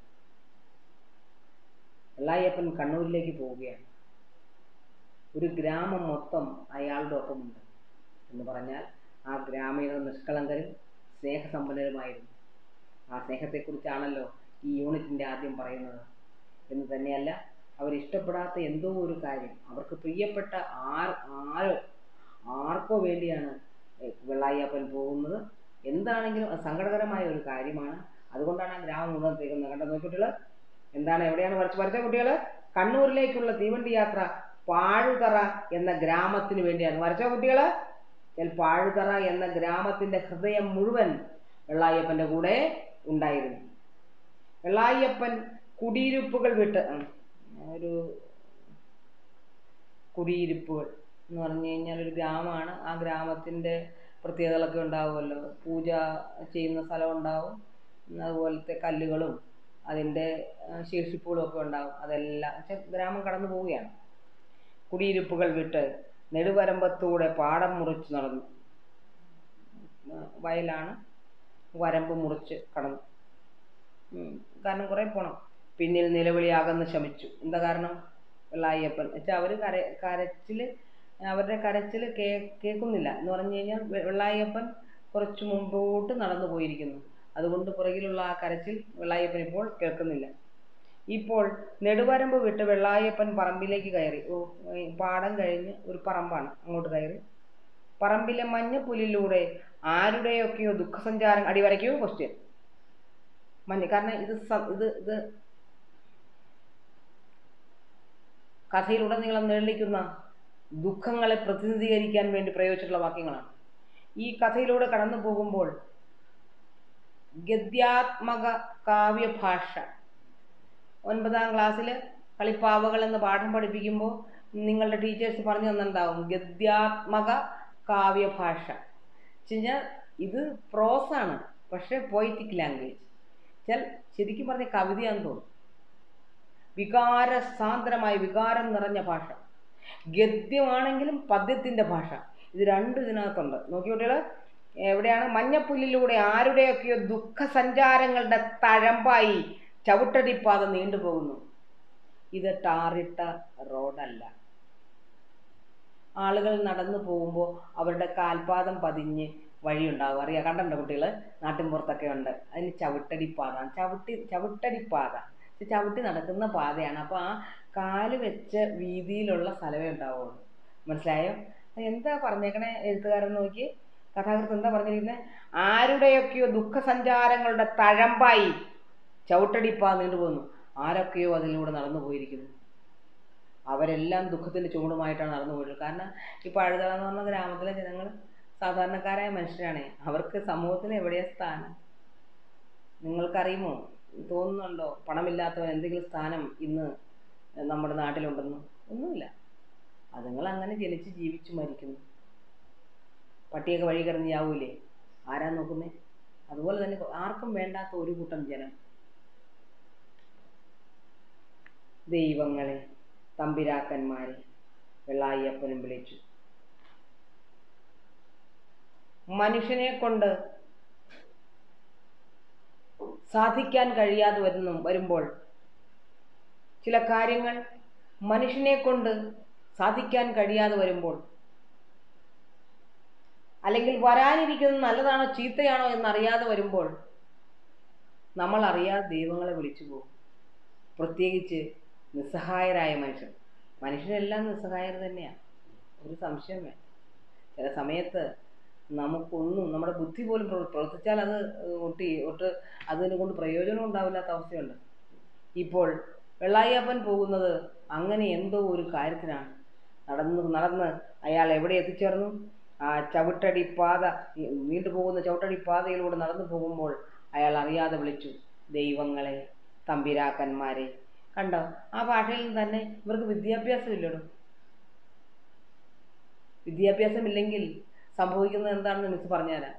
വെള്ളായപ്പൻ കണ്ണൂരിലേക്ക് പോവുകയാണ് ഒരു ഗ്രാമം മൊത്തം അയാളുടെ ഒപ്പമുണ്ട് എന്ന് പറഞ്ഞാൽ ആ ഗ്രാമീണർ നിഷ്കളങ്കരും സ്നേഹസമ്പന്നരുമായിരുന്നു ആ സ്നേഹത്തെക്കുറിച്ചാണല്ലോ ഈ യൂണിറ്റിൻ്റെ ആദ്യം പറയുന്നത് എന്ന് തന്നെയല്ല അവരിഷ്ടപ്പെടാത്ത എന്തോ ഒരു കാര്യം അവർക്ക് പ്രിയപ്പെട്ട ആർ ആരോ ആർക്കോ വേണ്ടിയാണ് എ- വെള്ളായപ്പൻ പോകുന്നത് എന്താണെങ്കിലും അത് സങ്കടകരമായ ഒരു കാര്യമാണ് അതുകൊണ്ടാണ് ആ ഗ്രാമം മുഴുവൻ തീരുന്നത് കണ്ടോ നോക്കിയിട്ടുള്ള എന്താണ് എവിടെയാണ് വരച്ച് വരച്ച കുട്ടികൾ കണ്ണൂരിലേക്കുള്ള തീവണ്ടി യാത്ര പാഴുതറ എന്ന ഗ്രാമത്തിന് വേണ്ടിയാണ് വരച്ച കുട്ടികൾ പാഴുതറ എന്ന ഗ്രാമത്തിന്റെ ഹൃദയം മുഴുവൻ വെള്ളായപ്പന്റെ കൂടെ ഉണ്ടായിരുന്നു വെള്ളായപ്പൻ കുടിയിരുപ്പുകൾ വിട്ട് ഉം, ഒരു കുടിയിരുപ്പുകൾ എന്ന് പറഞ്ഞു കഴിഞ്ഞാൽ ഒരു ഗ്രാമമാണ് ആ ഗ്രാമത്തിൻ്റെ പ്രത്യേകതകളൊക്കെ ഉണ്ടാവുമല്ലോ പൂജ ചെയ്യുന്ന സ്ഥലം ഉണ്ടാവും അതുപോലത്തെ കല്ലുകളും അതിൻ്റെ ശേഷിപ്പുകളും ഒക്കെ ഉണ്ടാകും അതെല്ലാം പക്ഷെ ഗ്രാമം കടന്നു പോവുകയാണ് കുടിയിരുപ്പുകൾ വിട്ട് നെടുവരമ്പത്തൂടെ പാടം മുറിച്ച് നടന്നു വയലാണ് വരമ്പ് മുറിച്ച് കടന്നു കാരണം കുറേ പോകണം പിന്നിൽ നിലവിളി അകന്ന് ശമിച്ചു എന്താ കാരണം വെള്ളായ്യപ്പൻ വെച്ചാൽ അവർ കര കരച്ചിൽ അവരുടെ കരച്ചിൽ കേ കേൾക്കുന്നില്ല എന്ന് പറഞ്ഞു കഴിഞ്ഞാൽ വെള്ളായ്യപ്പൻ കുറച്ച് മുമ്പോട്ട് നടന്നു പോയിരിക്കുന്നു അതുകൊണ്ട് പുറകിലുള്ള ആ കരച്ചിൽ വെള്ളായ്യപ്പൻ ഇപ്പോൾ കേൾക്കുന്നില്ല ഇപ്പോൾ നെടുവരമ്പ് വിട്ട് വെള്ളായപ്പൻ പറമ്പിലേക്ക് കയറി ഓ പാടം കഴിഞ്ഞ് ഒരു പറമ്പാണ് അങ്ങോട്ട് കയറി പറമ്പിലെ മഞ്ഞപ്പുല്ലിലൂടെ ആരുടെയൊക്കെയോ ദുഃഖസഞ്ചാരം അടിവരയ്ക്കോ ക്വസ്റ്റ്യൻ മഞ്ഞ കാരണം ഇത് ഇത് ഇത് കഥയിലുടനീളം നിഴലിക്കുന്ന ദുഃഖങ്ങളെ പ്രതിനിധീകരിക്കാൻ വേണ്ടി പ്രയോഗിച്ചിട്ടുള്ള വാക്യങ്ങളാണ് ഈ കഥയിലൂടെ കടന്നു പോകുമ്പോൾ ഗദ്യാത്മക കാവ്യഭാഷ ഒൻപതാം ക്ലാസ്സിൽ കളിപ്പാവകൾ എന്ന പാഠം പഠിപ്പിക്കുമ്പോൾ നിങ്ങളുടെ ടീച്ചേഴ്സ് പറഞ്ഞു തന്നിട്ടുണ്ടാവും ഗദ്യാത്മക കാവ്യഭാഷ വെച്ചുകഴിഞ്ഞാൽ ഇത് പ്രോസാണ് പക്ഷേ പോയിറ്റിക് ലാംഗ്വേജ് വെച്ചാൽ ശരിക്കും പറഞ്ഞ കവിതയാന്ന് തോന്നും വികാര സാന്ദ്രമായ വികാരം നിറഞ്ഞ ഭാഷ ഗദ്യമാണെങ്കിലും പദ്യത്തിൻ്റെ ഭാഷ ഇത് രണ്ടും ഇതിനകത്തുണ്ട് നോക്കി കുട്ടികൾ എവിടെയാണ് മഞ്ഞപ്പുല്ലിലൂടെ ആരുടെയൊക്കെയോ ദുഃഖ സഞ്ചാരങ്ങളുടെ തഴമ്പായി ചവിട്ടടിപ്പാത നീണ്ടുപോകുന്നു ഇത് ടാറിട്ട റോഡല്ല ആളുകൾ നടന്നു പോകുമ്പോൾ അവരുടെ കാൽപാദം പതിഞ്ഞ് വഴിയുണ്ടാകും അറിയാം കണ്ടല്ലോ കുട്ടികൾ നാട്ടിൻപുറത്തൊക്കെ ഉണ്ട് അതിന് ചവിട്ടടിപ്പാത ചവിട്ടി ചവിട്ടടിപ്പാത ചവിട്ടി നടക്കുന്ന പാതയാണ് അപ്പോൾ ആ കാല് വെച്ച വീതിയിലുള്ള സ്ഥലമേ ഉണ്ടാവുള്ളൂ മനസ്സിലായോ എന്താ പറഞ്ഞേക്കണേ എഴുത്തുകാരൻ നോക്കി കഥാകൃത്ത് എന്താ പറഞ്ഞിരിക്കുന്നത് ആരുടെയൊക്കെയോ ദുഃഖസഞ്ചാരങ്ങളുടെ തഴമ്പായി ചവിട്ടടിപ്പാ നീണ്ടുപോകുന്നു ആരൊക്കെയോ അതിലൂടെ നടന്നു പോയിരിക്കുന്നു അവരെല്ലാം ദുഃഖത്തിൻ്റെ ചൂടുമായിട്ടാണ് നടന്നു പോയിട്ടുള്ളത് കാരണം ഈ പഴുതള എന്ന് പറഞ്ഞ ഗ്രാമത്തിലെ ജനങ്ങൾ സാധാരണക്കാരായ മനുഷ്യരാണ് അവർക്ക് സമൂഹത്തിൽ എവിടെയാ സ്ഥാനം നിങ്ങൾക്കറിയുമോ തോന്നുന്നുണ്ടോ പണമില്ലാത്തവൻ എന്തെങ്കിലും സ്ഥാനം ഇന്ന് നമ്മുടെ നാട്ടിലുണ്ടെന്ന് ഒന്നുമില്ല അതുങ്ങൾ അങ്ങനെ ജനിച്ച് ജീവിച്ച് മരിക്കുന്നു പട്ടിയൊക്കെ വഴി കിടന്ന് ചാവൂലേ ആരാ നോക്കുന്നേ അതുപോലെ തന്നെ ആർക്കും വേണ്ടാത്ത ഒരു കൂട്ടം ജനം ദൈവങ്ങളെ തമ്പിരാക്കന്മാരെ വെള്ളായപ്പനും വിളിച്ചു മനുഷ്യനെ കൊണ്ട് സാധിക്കാൻ കഴിയാതെ വരുന്നു വരുമ്പോൾ ചില കാര്യങ്ങൾ മനുഷ്യനെ കൊണ്ട് സാധിക്കാൻ കഴിയാതെ വരുമ്പോൾ അല്ലെങ്കിൽ വരാനിരിക്കുന്നത് നല്ലതാണോ ചീത്തയാണോ എന്നറിയാതെ വരുമ്പോൾ നമ്മൾ അറിയാതെ ദൈവങ്ങളെ വിളിച്ചു പോകും പ്രത്യേകിച്ച് നിസ്സഹായരായ മനുഷ്യർ മനുഷ്യരെല്ലാം നിസ്സഹായർ തന്നെയാണ് ഒരു സംശയം വേണ്ട ചില സമയത്ത് നമുക്കൊന്നും നമ്മുടെ ബുദ്ധി പോലും പ്രവർത്തിച്ചാൽ അത് ഒട്ടി ഒട്ട് അതിനെ കൊണ്ട് പ്രയോജനം ഉണ്ടാവില്ലാത്ത അവസ്ഥയുണ്ട് ഇപ്പോൾ വെള്ളായപ്പൻ പോകുന്നത് അങ്ങനെ എന്തോ ഒരു കാര്യത്തിനാണ് നടന്ന് നടന്ന് അയാൾ എവിടെ എത്തിച്ചേർന്നു ആ ചവിട്ടടി പാത നീണ്ടുപോകുന്ന ചവിട്ടടി പാതയിലൂടെ നടന്നു പോകുമ്പോൾ അയാൾ അറിയാതെ വിളിച്ചു ദൈവങ്ങളെ തമ്പിരാക്കന്മാരെ കണ്ടോ ആ ഭാഷയിൽ തന്നെ ഇവർക്ക് വിദ്യാഭ്യാസം ഇല്ലടോ വിദ്യാഭ്യാസം ഇല്ലെങ്കിൽ സംഭവിക്കുന്നത് എന്താണെന്ന് മിസ് പറഞ്ഞുതരാം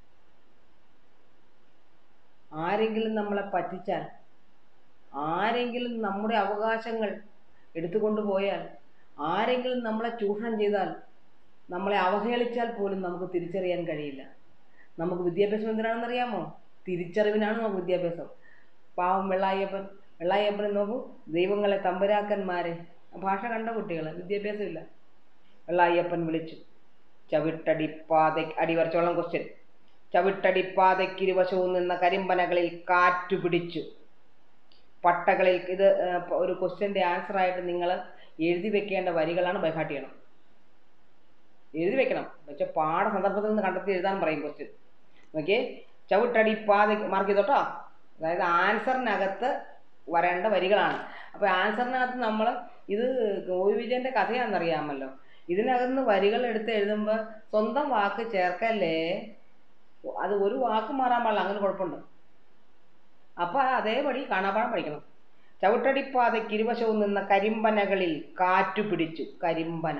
ആരെങ്കിലും നമ്മളെ പറ്റിച്ചാൽ ആരെങ്കിലും നമ്മുടെ അവകാശങ്ങൾ എടുത്തുകൊണ്ട് പോയാൽ ആരെങ്കിലും നമ്മളെ ചൂഷണം ചെയ്താൽ നമ്മളെ അവഹേളിച്ചാൽ പോലും നമുക്ക് തിരിച്ചറിയാൻ കഴിയില്ല നമുക്ക് വിദ്യാഭ്യാസം എന്തിനാണെന്നറിയാമോ തിരിച്ചറിവിനാണ് നമുക്ക് വിദ്യാഭ്യാസം പാവം വെള്ളായപ്പൻ വെള്ളായപ്പനെ നോക്കൂ ദൈവങ്ങളെ തമ്പുരാക്കന്മാരെ ഭാഷ കണ്ട കുട്ടികൾ വിദ്യാഭ്യാസമില്ല വെള്ളായപ്പൻ വിളിച്ചു ചവിട്ടടിപ്പാത അടിവരച്ചോളം ക്വസ്റ്റ്യൻ ചവിട്ടടിപ്പാതയ്ക്കിരുവശവും നിന്ന കരിമ്പനകളിൽ കാറ്റു പിടിച്ചു പട്ടകളിൽ ഇത് ഒരു ക്വസ്റ്റ്യൻ്റെ ആൻസറായിട്ട് നിങ്ങൾ എഴുതി വെക്കേണ്ട വരികളാണ് ബൈഹാട്ട് ചെയ്യണം എഴുതി വെക്കണം പക്ഷെ പാഠ സന്ദർഭത്തിൽ നിന്ന് കണ്ടെത്തി എഴുതാൻ പറയും ക്വസ്റ്റ്യൻ ഓക്കെ ചവിട്ടടിപ്പാത മാർക്ക് ചെയ്തോട്ടോ അതായത് ആൻസറിനകത്ത് വരേണ്ട വരികളാണ് അപ്പോൾ ആൻസറിനകത്ത് നമ്മൾ ഇത് ഗോപി വിജയൻ്റെ കഥയാണെന്നറിയാമല്ലോ ഇതിനകത്ത് വരികൾ എടുത്ത് എഴുതുമ്പോൾ സ്വന്തം വാക്ക് ചേർക്കല്ലേ അത് ഒരു വാക്ക് മാറാൻ പാടില്ല അങ്ങനെ കുഴപ്പമുണ്ട് അപ്പോൾ അതേപടി കാണാപ്പാടം പഠിക്കണം ചവിട്ടടിപ്പാതയ്ക്ക് ഇരുവശവും നിന്ന കരിമ്പനകളിൽ കാറ്റു പിടിച്ചു കരിമ്പന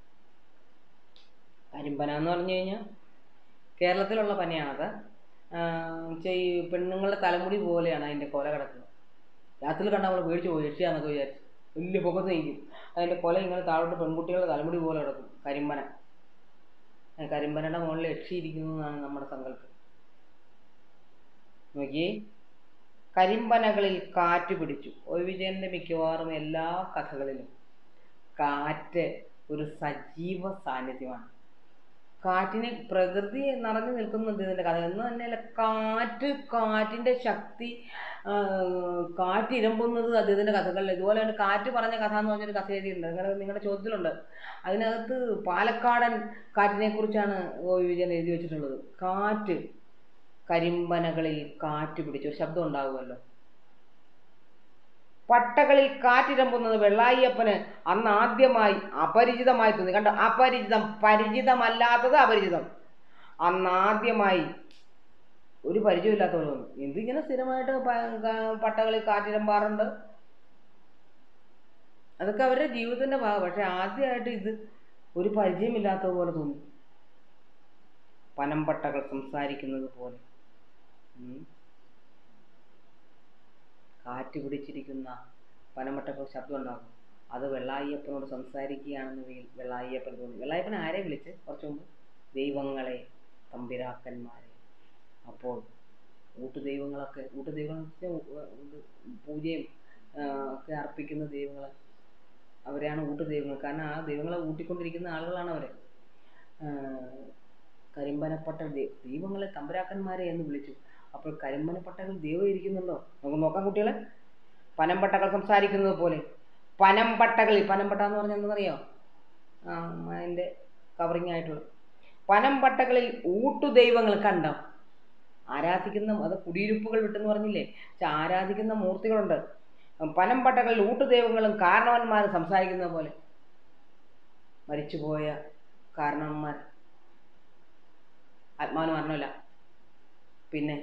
കരിമ്പന എന്ന് പറഞ്ഞു കഴിഞ്ഞാൽ കേരളത്തിലുള്ള പനയാണത് ഈ പെണ്ണുങ്ങളുടെ തലമുടി പോലെയാണ് അതിൻ്റെ കൊല കിടക്കുന്നത് രാത്രിയിൽ കണ്ടാൽ നമ്മൾ പേടിച്ച് പോയി രക്ഷയാന്നൊക്കെ വിചാരിച്ചു വലിയ പൊക്കത്ത് നിൽക്കും അതിൻ്റെ കൊല ഇങ്ങനെ താഴോട്ട് പെൺകുട്ടികളുടെ തലമുടി പോലെ കിടക്കും കരിമ്പന ആ കരിമ്പനയുടെ മുകളിൽ യക്ഷിയിരിക്കുന്നു എന്നാണ് നമ്മുടെ സങ്കല്പം നോക്കിയേ കരിമ്പനകളിൽ കാറ്റ് പിടിച്ചു ഒ വിജയൻ്റെ മിക്കവാറും എല്ലാ കഥകളിലും കാറ്റ് ഒരു സജീവ സാന്നിധ്യമാണ് കാറ്റിനെ പ്രകൃതി നിറഞ്ഞു നിൽക്കുന്നുണ്ട് ഇതിൻ്റെ കഥ എന്ന് തന്നെയല്ല കാറ്റ് കാറ്റിൻ്റെ ശക്തി ആ, കാറ്റ് ഇരമ്പുന്നത് അദ്ദേഹത്തിൻ്റെ കഥകളിൽ ഇതുപോലെ തന്നെ കാറ്റ് പറഞ്ഞ കഥ എന്ന് പറഞ്ഞൊരു കഥ എഴുതിയിട്ടുണ്ട് നിങ്ങളുടെ നിങ്ങളുടെ ചോദ്യത്തിലുണ്ട് അതിനകത്ത് പാലക്കാടൻ കാറ്റിനെ കുറിച്ചാണ് ഒ വി വിജയൻ എഴുതി വെച്ചിട്ടുള്ളത് കാറ്റ് കരിമ്പനകളിൽ കാറ്റ് പിടിച്ചു ഒരു ശബ്ദം ഉണ്ടാകുമല്ലോ പട്ടകളിൽ കാറ്റിരമ്പുന്നത് വെള്ളായിയപ്പന് അന്ന് ആദ്യമായി അപരിചിതമായി തോന്നി കണ്ടോ അപരിചിതം പരിചിതമല്ലാത്തത് അപരിചിതം അന്ന് ആദ്യമായി ഒരു പരിചയമില്ലാത്ത പോലെ തോന്നി എന്തിങ്ങനെ സ്ഥിരമായിട്ട് പ- ക- പട്ടകളിൽ കാറ്റിരമ്പാറുണ്ട് അതൊക്കെ അവരുടെ ജീവിതത്തിന്റെ ഭാഗം പക്ഷെ ആദ്യമായിട്ട് ഇത് ഒരു പരിചയമില്ലാത്ത പോലെ തോന്നി പനമ്പട്ടകൾ സംസാരിക്കുന്നത് പോലെ ഉം. കാറ്റ് പിടിച്ചിരിക്കുന്ന പനമ്പട്ടകൾ ശബ്ദം ഉണ്ടാകും അത് വെള്ളായിയപ്പനോട് സംസാരിക്കുകയാണെന്ന് വെ- വെള്ളായിയപ്പൻ തോന്നി വെള്ളായിപ്പൻ ആരെ വിളിച്ച് കുറച്ചു മുമ്പ് ദൈവങ്ങളെ തമ്പിരാക്കന്മാരെ അപ്പോൾ ഊട്ടുദൈവങ്ങളൊക്കെ ഊട്ടുദൈവങ്ങൾ എന്ന് വെച്ചാൽ ഉ- ഇത് പൂജയും ആ, ഒക്കെ അർപ്പിക്കുന്ന ദൈവങ്ങൾ അവരെയാണ് ഊട്ടുദൈവങ്ങൾ കാരണം ആ ദൈവങ്ങളെ ഊട്ടിക്കൊണ്ടിരിക്കുന്ന ആളുകളാണ് അവരെ ആ, കരിമ്പനപ്പട്ട ദൈ- ദൈവങ്ങളെ തമ്പുരാക്കന്മാരെ എന്ന് വിളിച്ചു അപ്പോൾ കരിമ്പനപ്പട്ടകൾ ദൈവം ഇരിക്കുന്നുണ്ടോ നമുക്ക് നോക്കാം കുട്ടികളെ പനമ്പട്ടകൾ സംസാരിക്കുന്നത് പോലെ പനമ്പട്ടകളിൽ പനമ്പട്ട എന്ന് പറഞ്ഞാൽ എന്താണെന്നറിയോ ആ, അതിൻ്റെ കവറിങ് ആയിട്ടുള്ള പനമ്പട്ടകളിൽ ഊട്ടുദൈവങ്ങൾ കണ്ടോ ആരാധിക്കുന്ന അത് കുടിയിരുപ്പുകൾ വിട്ടെന്ന് പറഞ്ഞില്ലേ പക്ഷെ ആരാധിക്കുന്ന മൂർത്തികളുണ്ട് പനമ്പട്ടകളിൽ ഊട്ടുദൈവങ്ങളും കാരണവന്മാരും സംസാരിക്കുന്ന പോലെ മരിച്ചുപോയ കാരണവന്മാർ ആത്മാവിന് മരണമില്ല പിന്നെ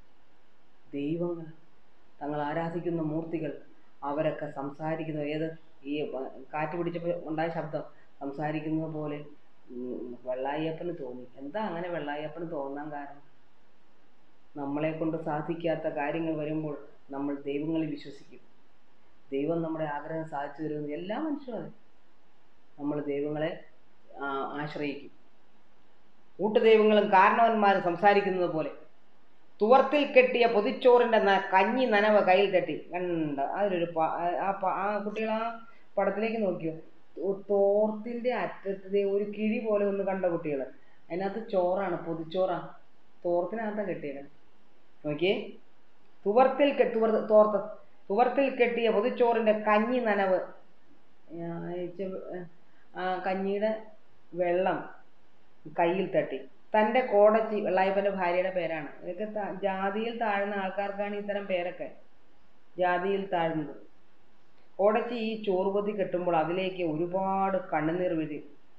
ദൈവങ്ങൾ തങ്ങൾ ആരാധിക്കുന്ന മൂർത്തികൾ അവരൊക്കെ സംസാരിക്കുന്ന ഏത് ഈ വ- കാറ്റ് പിടിച്ചപ്പോൾ ഉണ്ടായ ശബ്ദം സംസാരിക്കുന്നത് പോലെ ഉം, വെള്ളായപ്പന് തോന്നി എന്താ അങ്ങനെ വെള്ളായപ്പന് തോന്നാൻ കാരണം നമ്മളെ കൊണ്ട് സാധിക്കാത്ത കാര്യങ്ങൾ വരുമ്പോൾ നമ്മൾ ദൈവങ്ങളിൽ വിശ്വസിക്കും ദൈവം നമ്മുടെ ആഗ്രഹം സാധിച്ചു തരുമെന്ന് എല്ലാ മനുഷ്യരും അതെ നമ്മൾ ദൈവങ്ങളെ ആ, ആശ്രയിക്കും കൂട്ടുദൈവങ്ങളും കാരണവന്മാരും സംസാരിക്കുന്നത് പോലെ തുവർത്തിൽ കെട്ടിയ പൊതിച്ചോറിൻ്റെ ന- കഞ്ഞി നനവ് കയ്യിൽ തട്ടി കണ്ട അതിലൊരു പ- ആ പ- ആ കുട്ടികൾ ആ പടത്തിലേക്ക് നോക്കിയോ തോ- തോർത്തിൻ്റെ അറ്റത്ത് ദേ ഒരു കിഴി പോലെ ഒന്ന് കണ്ട കുട്ടികൾ അതിനകത്ത് ചോറാണ് പൊതിച്ചോറാണ് തോർത്തിനകത്താണ് കെട്ടിയത് നോക്കിയേ തുവർത്തിൽ കെ- തുവർ തോർത്ത് തുവർത്തിൽ കെട്ടിയ പൊതിച്ചോറിൻ്റെ കഞ്ഞി നനവ് ആ, ഇച്ച- ആ കഞ്ഞിയുടെ വെള്ളം കയ്യിൽ തട്ടി തൻ്റെ കോടച്ചി വെള്ളായപ്പൻ്റെ ഭാര്യയുടെ പേരാണ് ഇതൊക്കെ ത- ജാതിയിൽ താഴ്ന്ന ആൾക്കാർക്കാണ് ഇത്തരം പേരൊക്കെ ജാതിയിൽ താഴ്ന്നത് കോടച്ചി ഈ ചോറുപതി കെട്ടുമ്പോൾ അതിലേക്ക് ഒരുപാട് കണ്ണുനീർ വീഴി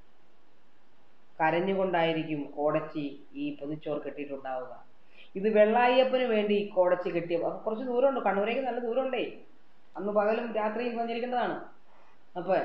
കരഞ്ഞുകൊണ്ടായിരിക്കും കോടച്ചി ഈ പൊതിച്ചോറ് കെട്ടിയിട്ടുണ്ടാവുക ഇത് വെള്ളായപ്പന് വേണ്ടി കോടച്ചി കെട്ടിയ അപ്പൊ കുറച്ച് ദൂരമുണ്ട് കണ്ണൂരേക്ക് നല്ല ദൂരമുണ്ടേ അന്ന് പകലും രാത്രിയും സഞ്ചരിക്കേണ്ടതാണ് അപ്പോൾ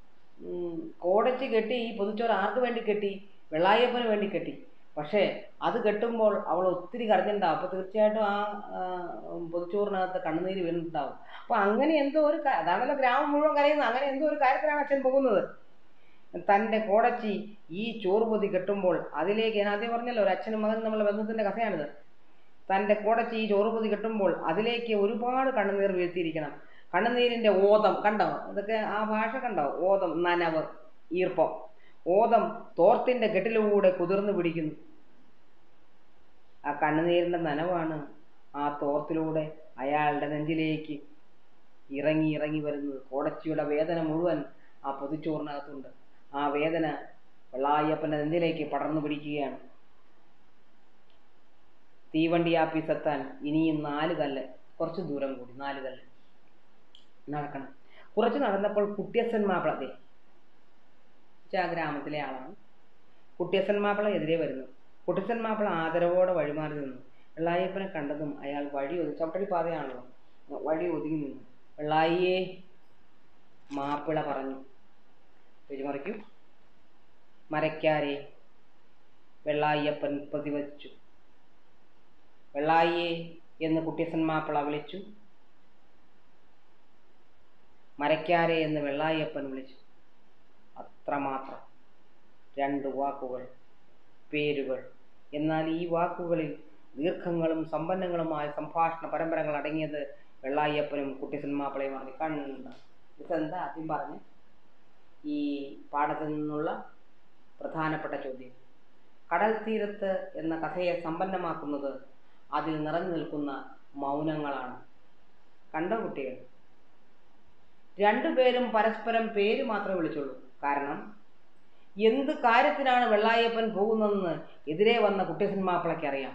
കോടച്ചി കെട്ടി ഈ പൊതിച്ചോറ് ആർക്ക് വേണ്ടി കെട്ടി വെള്ളായപ്പന് വേണ്ടി കെട്ടി പക്ഷേ അത് കെട്ടുമ്പോൾ അവൾ ഒത്തിരി കരഞ്ഞിട്ടുണ്ടാവും അപ്പോൾ തീർച്ചയായിട്ടും ആ ആ, പൊതിച്ചോറിനകത്ത് കണ്ണുനീര് വീണിട്ടുണ്ടാവും അപ്പോൾ അങ്ങനെ എന്തോ ഒരു കാ- അതാണല്ലോ ഗ്രാമം മുഴുവൻ കരയുന്നത് അങ്ങനെ എന്തോ ഒരു കാര്യത്തിലാണ് അച്ഛൻ പോകുന്നത് തൻ്റെ കോടച്ചി ഈ ചോറ് പൊതി കെട്ടുമ്പോൾ അതിലേക്ക് ഞാൻ ആദ്യം പറഞ്ഞല്ലോ ഒരു അച്ഛനും മകനും തമ്മിലുള്ള ബന്ധത്തിൻ്റെ കഥയാണിത് തൻ്റെ കോടച്ചി ഈ ചോറ് പൊതി കെട്ടുമ്പോൾ അതിലേക്ക് ഒരുപാട് കണ്ണുനീർ വീഴ്ത്തിയിരിക്കണം കണ്ണുനീരിൻ്റെ ഓതം കണ്ടോ ഇതൊക്കെ ആ ഭാഷ കണ്ടോ ഓതം നനവ് ഈർപ്പം ഓതം തോർത്തിൻ്റെ കെട്ടിലൂടെ കുതിർന്നു പിടിക്കുന്നു ആ കണ്ണുനീരിൻ്റെ നനവാണ് ആ തോർത്തിലൂടെ അയാളുടെ നെഞ്ചിലേക്ക് ഇറങ്ങി ഇറങ്ങി വരുന്നത് കോടച്ചിയുടെ വേദന മുഴുവൻ ആ പൊതിച്ചോറിനകത്തുണ്ട് ആ വേദന വെള്ളായപ്പൻ്റെ നെഞ്ചിലേക്ക് പടർന്നു പിടിക്കുകയാണ് തീവണ്ടി ആപ്പീസെത്താൻ ഇനിയും നാല് കല്ല് കുറച്ച് ദൂരം കൂടി നാല് കല്ല് നടക്കണം കുറച്ച് നടന്നപ്പോൾ കുട്ടിയസൻ മാപ്പിള ദേ ആ ഗ്രാമത്തിലെ ആളാണ് കുട്ടിയസൻ മാപ്പിള എതിരെ വരുന്നു കുട്ടിയസൻ മാപ്പിള ആദരവോടെ വഴിമാറി നിന്നു വെള്ളായപ്പനെ കണ്ടതും അയാൾ വഴി ഒതുങ്ങി ചവിട്ടടി പാതയാണല്ലോ വഴി ഒതുങ്ങി നിന്നു വെള്ളായിയെ മാപ്പിള പറഞ്ഞു പെരുമറിക്കൂ മരക്കാരെ വെള്ളായിയപ്പൻ പ്രതിവച്ചു വെള്ളായിയെ എന്ന് കുട്ടിയസൻ മാപ്പിള വിളിച്ചു മരയ്ക്കാരെ എന്ന് വെള്ളായപ്പൻ വിളിച്ചു അത്രമാത്രം രണ്ട് വാക്കുകൾ പേരുകൾ എന്നാൽ ഈ വാക്കുകളിൽ ദീർഘങ്ങളും സമ്പന്നങ്ങളുമായ സംഭാഷണ പരമ്പരകൾ അടങ്ങിയത് വെള്ളായപ്പനും കുട്ടിസൻ മാപ്പിളയും അറിഞ്ഞു കണ്ട ഇതെന്താ ആദ്യം പറഞ്ഞ് ഈ പാഠത്തിൽ നിന്നുള്ള പ്രധാനപ്പെട്ട ചോദ്യം കടൽ തീരത്ത് എന്ന കഥയെ സമ്പന്നമാക്കുന്നത് അതിൽ നിറഞ്ഞു നിൽക്കുന്ന മൗനങ്ങളാണ് കണ്ട കുട്ടികൾ രണ്ടുപേരും പരസ്പരം പേര് മാത്രമേ വിളിച്ചുള്ളൂ കാരണം എന്ത് കാര്യത്തിനാണ് വെള്ളായപ്പൻ പോകുന്നതെന്ന് എതിരെ വന്ന കുട്ടിസൻ മാപ്പിളയ്ക്ക് അറിയാം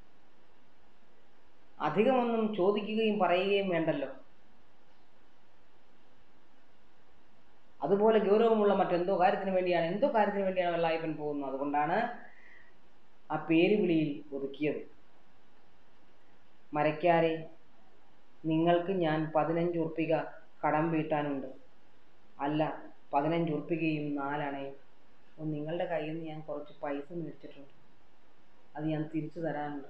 അധികമൊന്നും ചോദിക്കുകയും പറയുകയും വേണ്ടല്ലോ അതുപോലെ ഗൗരവമുള്ള മറ്റെന്തോ കാര്യത്തിന് വേണ്ടിയാണ് എന്തോ കാര്യത്തിന് വേണ്ടിയാണ് വെള്ളായപ്പൻ പോകുന്നത് അതുകൊണ്ടാണ് ആ പേര് വിളിയിൽ ഒതുക്കിയത് മരക്കാരെ നിങ്ങൾക്ക് ഞാൻ പതിനഞ്ച് ഉറുപ്പിക കടം വീട്ടാനുണ്ട് അല്ല പതിനഞ്ച് ഉറുപ്പികയും നാലണയും നിങ്ങളുടെ കയ്യിൽ നിന്ന് ഞാൻ കുറച്ച് പൈസ മേടിച്ചിട്ടുണ്ട് അത് ഞാൻ തിരിച്ചു തരാനുണ്ട്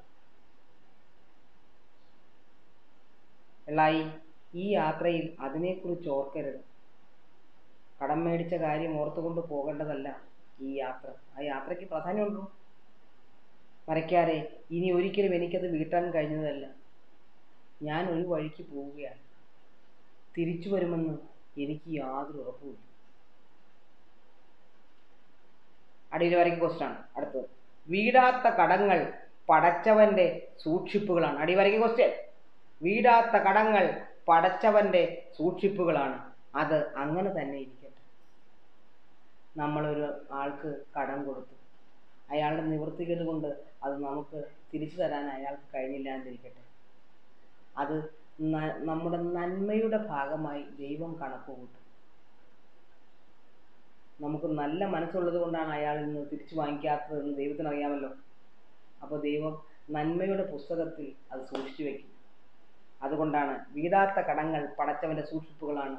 വെള്ളായി ഈ യാത്രയിൽ അതിനെക്കുറിച്ച് ഓർക്കരുത് കടം മേടിച്ച കാര്യം ഓർത്തുകൊണ്ട് പോകേണ്ടതല്ല ഈ യാത്ര ആ യാത്രയ്ക്ക് പ്രാധാന്യമുണ്ടോ മരയ്ക്കാരെ ഇനി ഒരിക്കലും എനിക്കത് വീട്ടാൻ കഴിഞ്ഞതല്ല ഞാൻ ഒരു വഴിക്ക് പോവുകയാണ് തിരിച്ചു വരുമെന്ന് എനിക്ക് യാതൊരു ഉറപ്പുമില്ല അടിയിൽ വരയ്ക്ക് ക്വസ്റ്റാണ് അടുത്തത് വീടാത്ത കടങ്ങൾ പടച്ചവന്റെ സൂക്ഷിപ്പുകളാണ് അടിവരയ്ക്ക് ക്വസ്റ്റ്യൻ വീടാത്ത കടങ്ങൾ പടച്ചവന്റെ സൂക്ഷിപ്പുകളാണ് അത് അങ്ങനെ തന്നെ ഇരിക്കട്ടെ നമ്മളൊരു ആൾക്ക് കടം കൊടുത്തു അയാളുടെ നിവൃത്തികേട് കൊണ്ട് അത് നമുക്ക് തിരിച്ചു തരാൻ അയാൾക്ക് കഴിഞ്ഞില്ല എന്നിരിക്കട്ടെ അത് നമ്മുടെ നന്മയുടെ ഭാഗമായി ദൈവം കണക്ക് കൂട്ടും നമുക്ക് നല്ല മനസ്സുള്ളത് കൊണ്ടാണ് അയാളിൽ നിന്ന് തിരിച്ചു വാങ്ങിക്കാത്തതെന്ന് ദൈവത്തിന് അറിയാമല്ലോ അപ്പോൾ ദൈവം നന്മയുടെ പുസ്തകത്തിൽ അത് സൂക്ഷിച്ചു വെക്കും അതുകൊണ്ടാണ് വീടാത്ത കടങ്ങൾ പടച്ചവന്റെ സൂക്ഷിപ്പുകളാണ്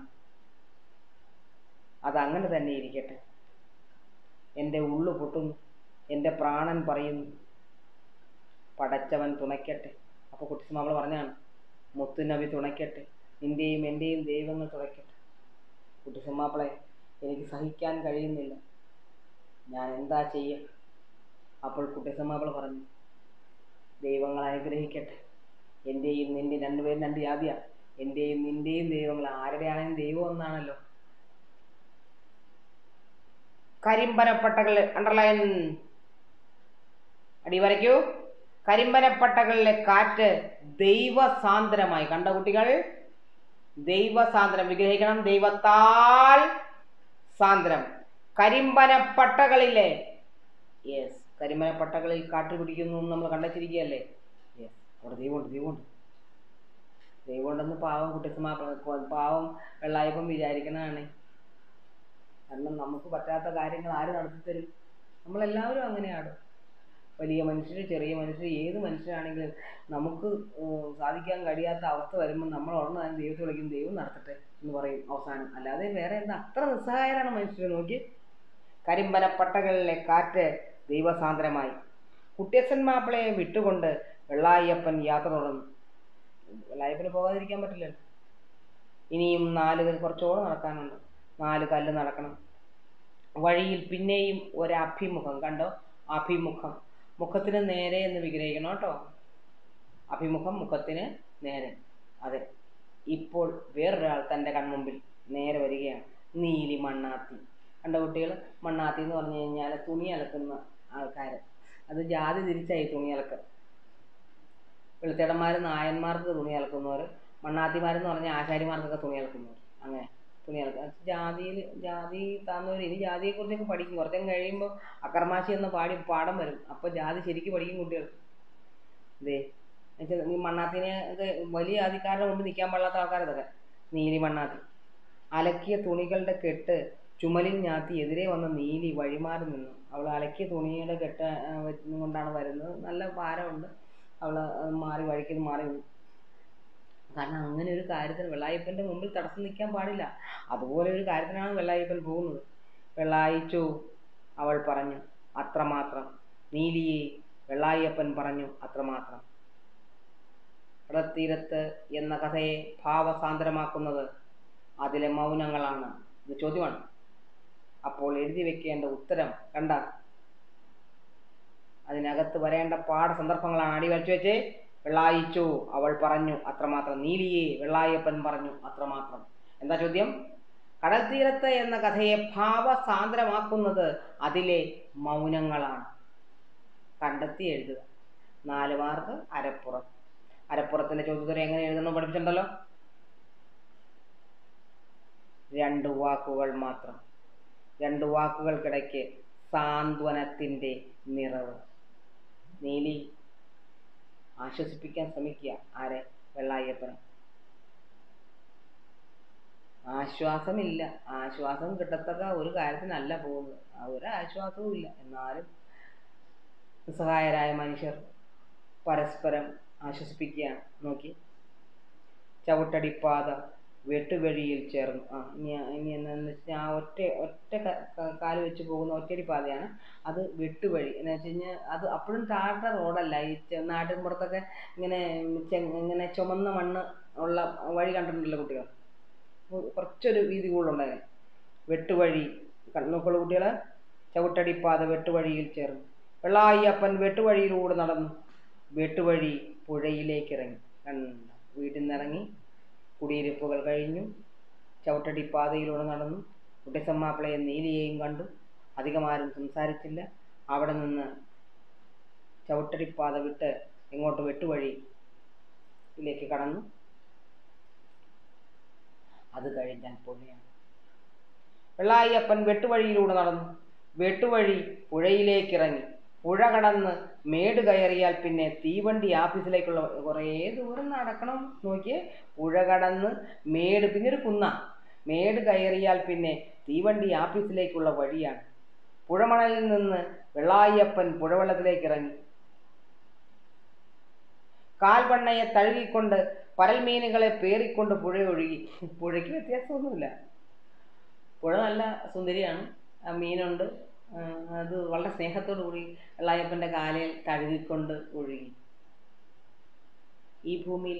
അതങ്ങനെ തന്നെ ഇരിക്കട്ടെ എൻ്റെ ഉള്ളു പൊട്ടുന്നു എൻ്റെ പ്രാണൻ പറയുന്നു പടച്ചവൻ തുണയ്ക്കട്ടെ അപ്പോൾ കുട്ടിസ്മാമൾ പറഞ്ഞാണ് മുത്തുനബി തുണയ്ക്കട്ടെ നിൻ്റെയും എൻ്റെയും ദൈവങ്ങൾ തുണയ്ക്കട്ടെ കുട്ടിസമ്മാപ്പിളെ എനിക്ക് സഹിക്കാൻ കഴിയുന്നില്ല ഞാൻ എന്താ ചെയ്യുക അപ്പോൾ കുട്ടിസമ്മാപ്പിള പറഞ്ഞു ദൈവങ്ങൾ അനുഗ്രഹിക്കട്ടെ എൻ്റെയും നിൻ്റെ രണ്ടുപേരും രണ്ട് ജാതിയാണ് എൻ്റെയും നിൻ്റെയും ദൈവങ്ങൾ ആരുടെയാണെങ്കിലും ദൈവം ഒന്നാണല്ലോ കരിമ്പനപ്പട്ടകൾ അണ്ടർലൈൻ അടി വരയ്ക്കൂ കരിമ്പനപ്പട്ടകളിലെ കാറ്റ് ദൈവസാന്ദ്രമായി കണ്ട കുട്ടികൾ ദൈവസാന്ദ്രം വിഗ്രഹിക്കണം ദൈവത്താൽ സാന്ദ്രം കരിമ്പനപ്പട്ടകളിലെ യെസ് കരിമ്പനപ്പട്ടകളിൽ കാറ്റ് പിടിക്കുന്നു എന്ന് നമ്മൾ കണ്ടെത്തിരിക്കുകയല്ലേ യെസ് അവിടെ ദൈവമുണ്ട് ദൈവമുണ്ട് ദൈവമുണ്ടെന്ന് പാവം കുട്ടിസമാ പാവം വെള്ളായപ്പം വിചാരിക്കണതാണ് കാരണം നമുക്ക് പറ്റാത്ത കാര്യങ്ങൾ ആര് നടത്തി തരും നമ്മളെല്ലാവരും അങ്ങനെയാണ് വലിയ മനുഷ്യർ ചെറിയ മനുഷ്യർ ഏത് മനുഷ്യരാണെങ്കിലും നമുക്ക് സാധിക്കാൻ കഴിയാത്ത അവസ്ഥ വരുമ്പോൾ നമ്മൾ ഉടനെ തന്നെ ദൈവത്തെ വിളിക്കും ദൈവം നടത്തട്ടെ എന്ന് പറയും അവസാനം അല്ലാതെ വേറെ എന്താ അത്ര നിസ്സഹായരാണ് മനുഷ്യർ നോക്കി കരിമ്പനപ്പട്ടകളിലെ കാറ്റ് ദൈവസാന്ദ്രമായി കുട്ടിയച്ചൻ മാപ്പിളയെ വിട്ടുകൊണ്ട് വെള്ളായപ്പൻ യാത്ര തുടർന്നു വെള്ളായപ്പന് പോകാതിരിക്കാൻ പറ്റില്ലല്ലോ ഇനിയും നാല് കുറച്ചോളം നടക്കാനുണ്ട് നാല് കല്ല് നടക്കണം വഴിയിൽ പിന്നെയും ഒരഭിമുഖം കണ്ടോ അഭിമുഖം മുഖത്തിന് നേരെ എന്ന് വിഗ്രഹിക്കണം കേട്ടോ അഭിമുഖം മുഖത്തിന് നേരെ അതെ ഇപ്പോൾ വേറൊരാൾ തൻ്റെ കൺമുമ്പിൽ നേരെ വരികയാണ് നീലി മണ്ണാത്തി കണ്ട കുട്ടികൾ മണ്ണാത്തി എന്ന് പറഞ്ഞു കഴിഞ്ഞാൽ തുണി അലക്കുന്ന ആൾക്കാർ അത് ജാതി തിരിച്ചായി തുണി അലക്കൽ വെളുത്തേടന്മാർ നായന്മാർക്ക് തുണി അലക്കുന്നവർ മണ്ണാത്തിമാരെന്ന് പറഞ്ഞാൽ ആശാരിമാർക്കൊക്കെ തുണി അലക്കുന്നവർ അങ്ങനെ തുണി അലക്കുക ജാതിയിൽ ജാതി താന്നവർ ഇനി ജാതിയെക്കുറിച്ചൊക്കെ പഠിക്കും കുറച്ചും കഴിയുമ്പോൾ അക്കർമാശി എന്ന പാടി പാഠം വരും അപ്പോൾ ജാതി ശരിക്കും പഠിക്കും കുട്ടികൾ ഇതേ എന്നുവെച്ചാൽ ഈ മണ്ണാത്തിനെ ഒക്കെ വലിയ ജാതിക്കാരുടെ മുമ്പ് നിൽക്കാൻ പാടില്ലാത്ത ആൾക്കാരതൊക്കെ നീലി മണ്ണാത്തി അലക്കിയ തുണികളുടെ കെട്ട് ചുമലിൽ ഞാത്തി എതിരെ വന്ന നീലി വഴിമാറി നിന്നു അവൾ അലക്കിയ തുണിയുടെ കെട്ട് കൊണ്ടാണ് വരുന്നത് നല്ല ഭാരമുണ്ട് അവൾ മാറി വഴിക്ക് മാറി നിന്നു കാരണം അങ്ങനെ ഒരു കാര്യത്തിന് വെള്ളായപ്പൻ്റെ മുമ്പിൽ തടസ്സം നിൽക്കാൻ പാടില്ല അതുപോലെ ഒരു കാര്യത്തിനാണ് വെള്ളായപ്പൻ പോകുന്നത് വെള്ളായിച്ചു അവൾ പറഞ്ഞു അത്രമാത്രം നീലിയെ വെള്ളായപ്പൻ പറഞ്ഞു അത്രമാത്രം കടത്തീരത്ത് എന്ന കഥയെ ഭാവസാന്ദ്രമാക്കുന്നത് അതിലെ മൗനങ്ങളാണ് ഇത് ചോദ്യമാണ് അപ്പോൾ എഴുതി വെക്കേണ്ട ഉത്തരം കണ്ട അതിനകത്ത് വരേണ്ട പാഠ സന്ദർഭങ്ങളാണ് അടി വരച്ചു വെച്ചേ വെള്ളായിച്ചു അവൾ പറഞ്ഞു അത്രമാത്രം നീലിയെ വെള്ളായപ്പൻ പറഞ്ഞു അത്രമാത്രം എന്താ ചോദ്യം കടൽ തീരത്ത് എന്ന കഥയെ ഭാവസാന്ദ്രമാക്കുന്നത് അതിലെ മൗനങ്ങളാണ് കണ്ടെത്തി എഴുതുക നാല് മാർക്ക് അരപ്പുറം അരപ്പുറത്തിന്റെ ചോദ്യത്തിന് എങ്ങനെ എഴുതണം പഠിപ്പിച്ചിട്ടുണ്ടല്ലോ രണ്ട് വാക്കുകൾ മാത്രം രണ്ട് വാക്കുകൾക്കിടയ്ക്ക് സാന്ത്വനത്തിന്റെ നിറവ് നീലി ആശ്വസിപ്പിക്കാൻ ശ്രമിക്കുക ആരെ വെള്ളായപ്പനെ ആശ്വാസമില്ല ആശ്വാസം കിട്ടത്തക്ക ഒരു കാര്യത്തിനല്ല പോകുന്നത് ആ ഒരു ആശ്വാസവും ഇല്ല എന്നാലും നിസ്സഹായരായ മനുഷ്യർ പരസ്പരം ആശ്വസിപ്പിക്കുകയാണ് നോക്കി ചവിട്ടടിപ്പാത വെട്ടുവഴിയിൽ ചേർന്നു ആ ഇനി ഇനി എന്താണെന്ന് വെച്ചാൽ ആ ഒറ്റ ഒറ്റ ക- ക- കാല് വെച്ച് പോകുന്ന ഒറ്റയടി പാതയാണ് അത് വെട്ടുവഴി എന്ന് വെച്ച് കഴിഞ്ഞാൽ അത് അപ്പോഴും ടാട്ട റോഡല്ല ഈ ചെ- നാട്ടിൻ പുറത്തൊക്കെ ഇങ്ങനെ ചെ- ഇങ്ങനെ ചുമന്ന മണ്ണ് ഉള്ള വഴി കണ്ടിട്ടുണ്ടല്ലോ കുട്ടികൾ ഉ- കുറച്ചൊരു വീതി കൂടുതലുണ്ടായിരുന്നു വെട്ടുവഴി കണ്ടു നോക്കുള്ളൂ കുട്ടികളെ ചവിട്ടടിപ്പാത വെട്ടുവഴിയിൽ ചേർന്നു വെള്ളായിയപ്പൻ വെട്ടുവഴിയിലൂടെ നടന്നു വെട്ടുവഴി പുഴയിലേക്ക് ഇറങ്ങി കണ്ട വീട്ടിൽ നിന്ന് ഇറങ്ങി കുടിയിരിപ്പുകൾ കഴിഞ്ഞു ചവിട്ടടിപ്പാതയിലൂടെ നടന്നു കുട്ടിസമ്മാപ്പിളയെ നീലിയെയും കണ്ടു അധികമാരും സംസാരിച്ചില്ല അവിടെ നിന്ന് ചവിട്ടടിപ്പാത വിട്ട് ഇങ്ങോട്ട് വെട്ടുവഴിയിലേക്ക് കടന്നു അത് കഴിഞ്ഞാൽ പുഴയാണ് വെള്ളായിയപ്പൻ വെട്ടുവഴിയിലൂടെ നടന്നു വെട്ടുവഴി പുഴയിലേക്ക് ഇറങ്ങി പുഴ കടന്ന് മേട് കയറിയാൽ പിന്നെ തീവണ്ടി ആഫീസിലേക്കുള്ള കുറേ ദൂരം നടക്കണം നോക്കിയേ പുഴ കടന്ന് മേട് പിന്നെ ഒരു കുന്ന മേട് കയറിയാൽ പിന്നെ തീവണ്ടി ആഫീസിലേക്കുള്ള വഴിയാണ് പുഴമണലിൽ നിന്ന് വെള്ളായിയപ്പൻ പുഴവെള്ളത്തിലേക്ക് ഇറങ്ങി കാൽവണ്ണയെ തഴുകിക്കൊണ്ട് പരൽമീനുകളെ പേറിക്കൊണ്ട് പുഴ ഒഴുകി പുഴയ്ക്ക് വ്യത്യാസമൊന്നുമില്ല പുഴ നല്ല സുന്ദരിയാണ് ആ മീനുണ്ട് ആ, അത് വളരെ സ്നേഹത്തോടു കൂടി വെള്ളായപ്പൻ്റെ കാലയിൽ തഴുകിക്കൊണ്ട് ഒഴുകി ഈ ഭൂമിയിൽ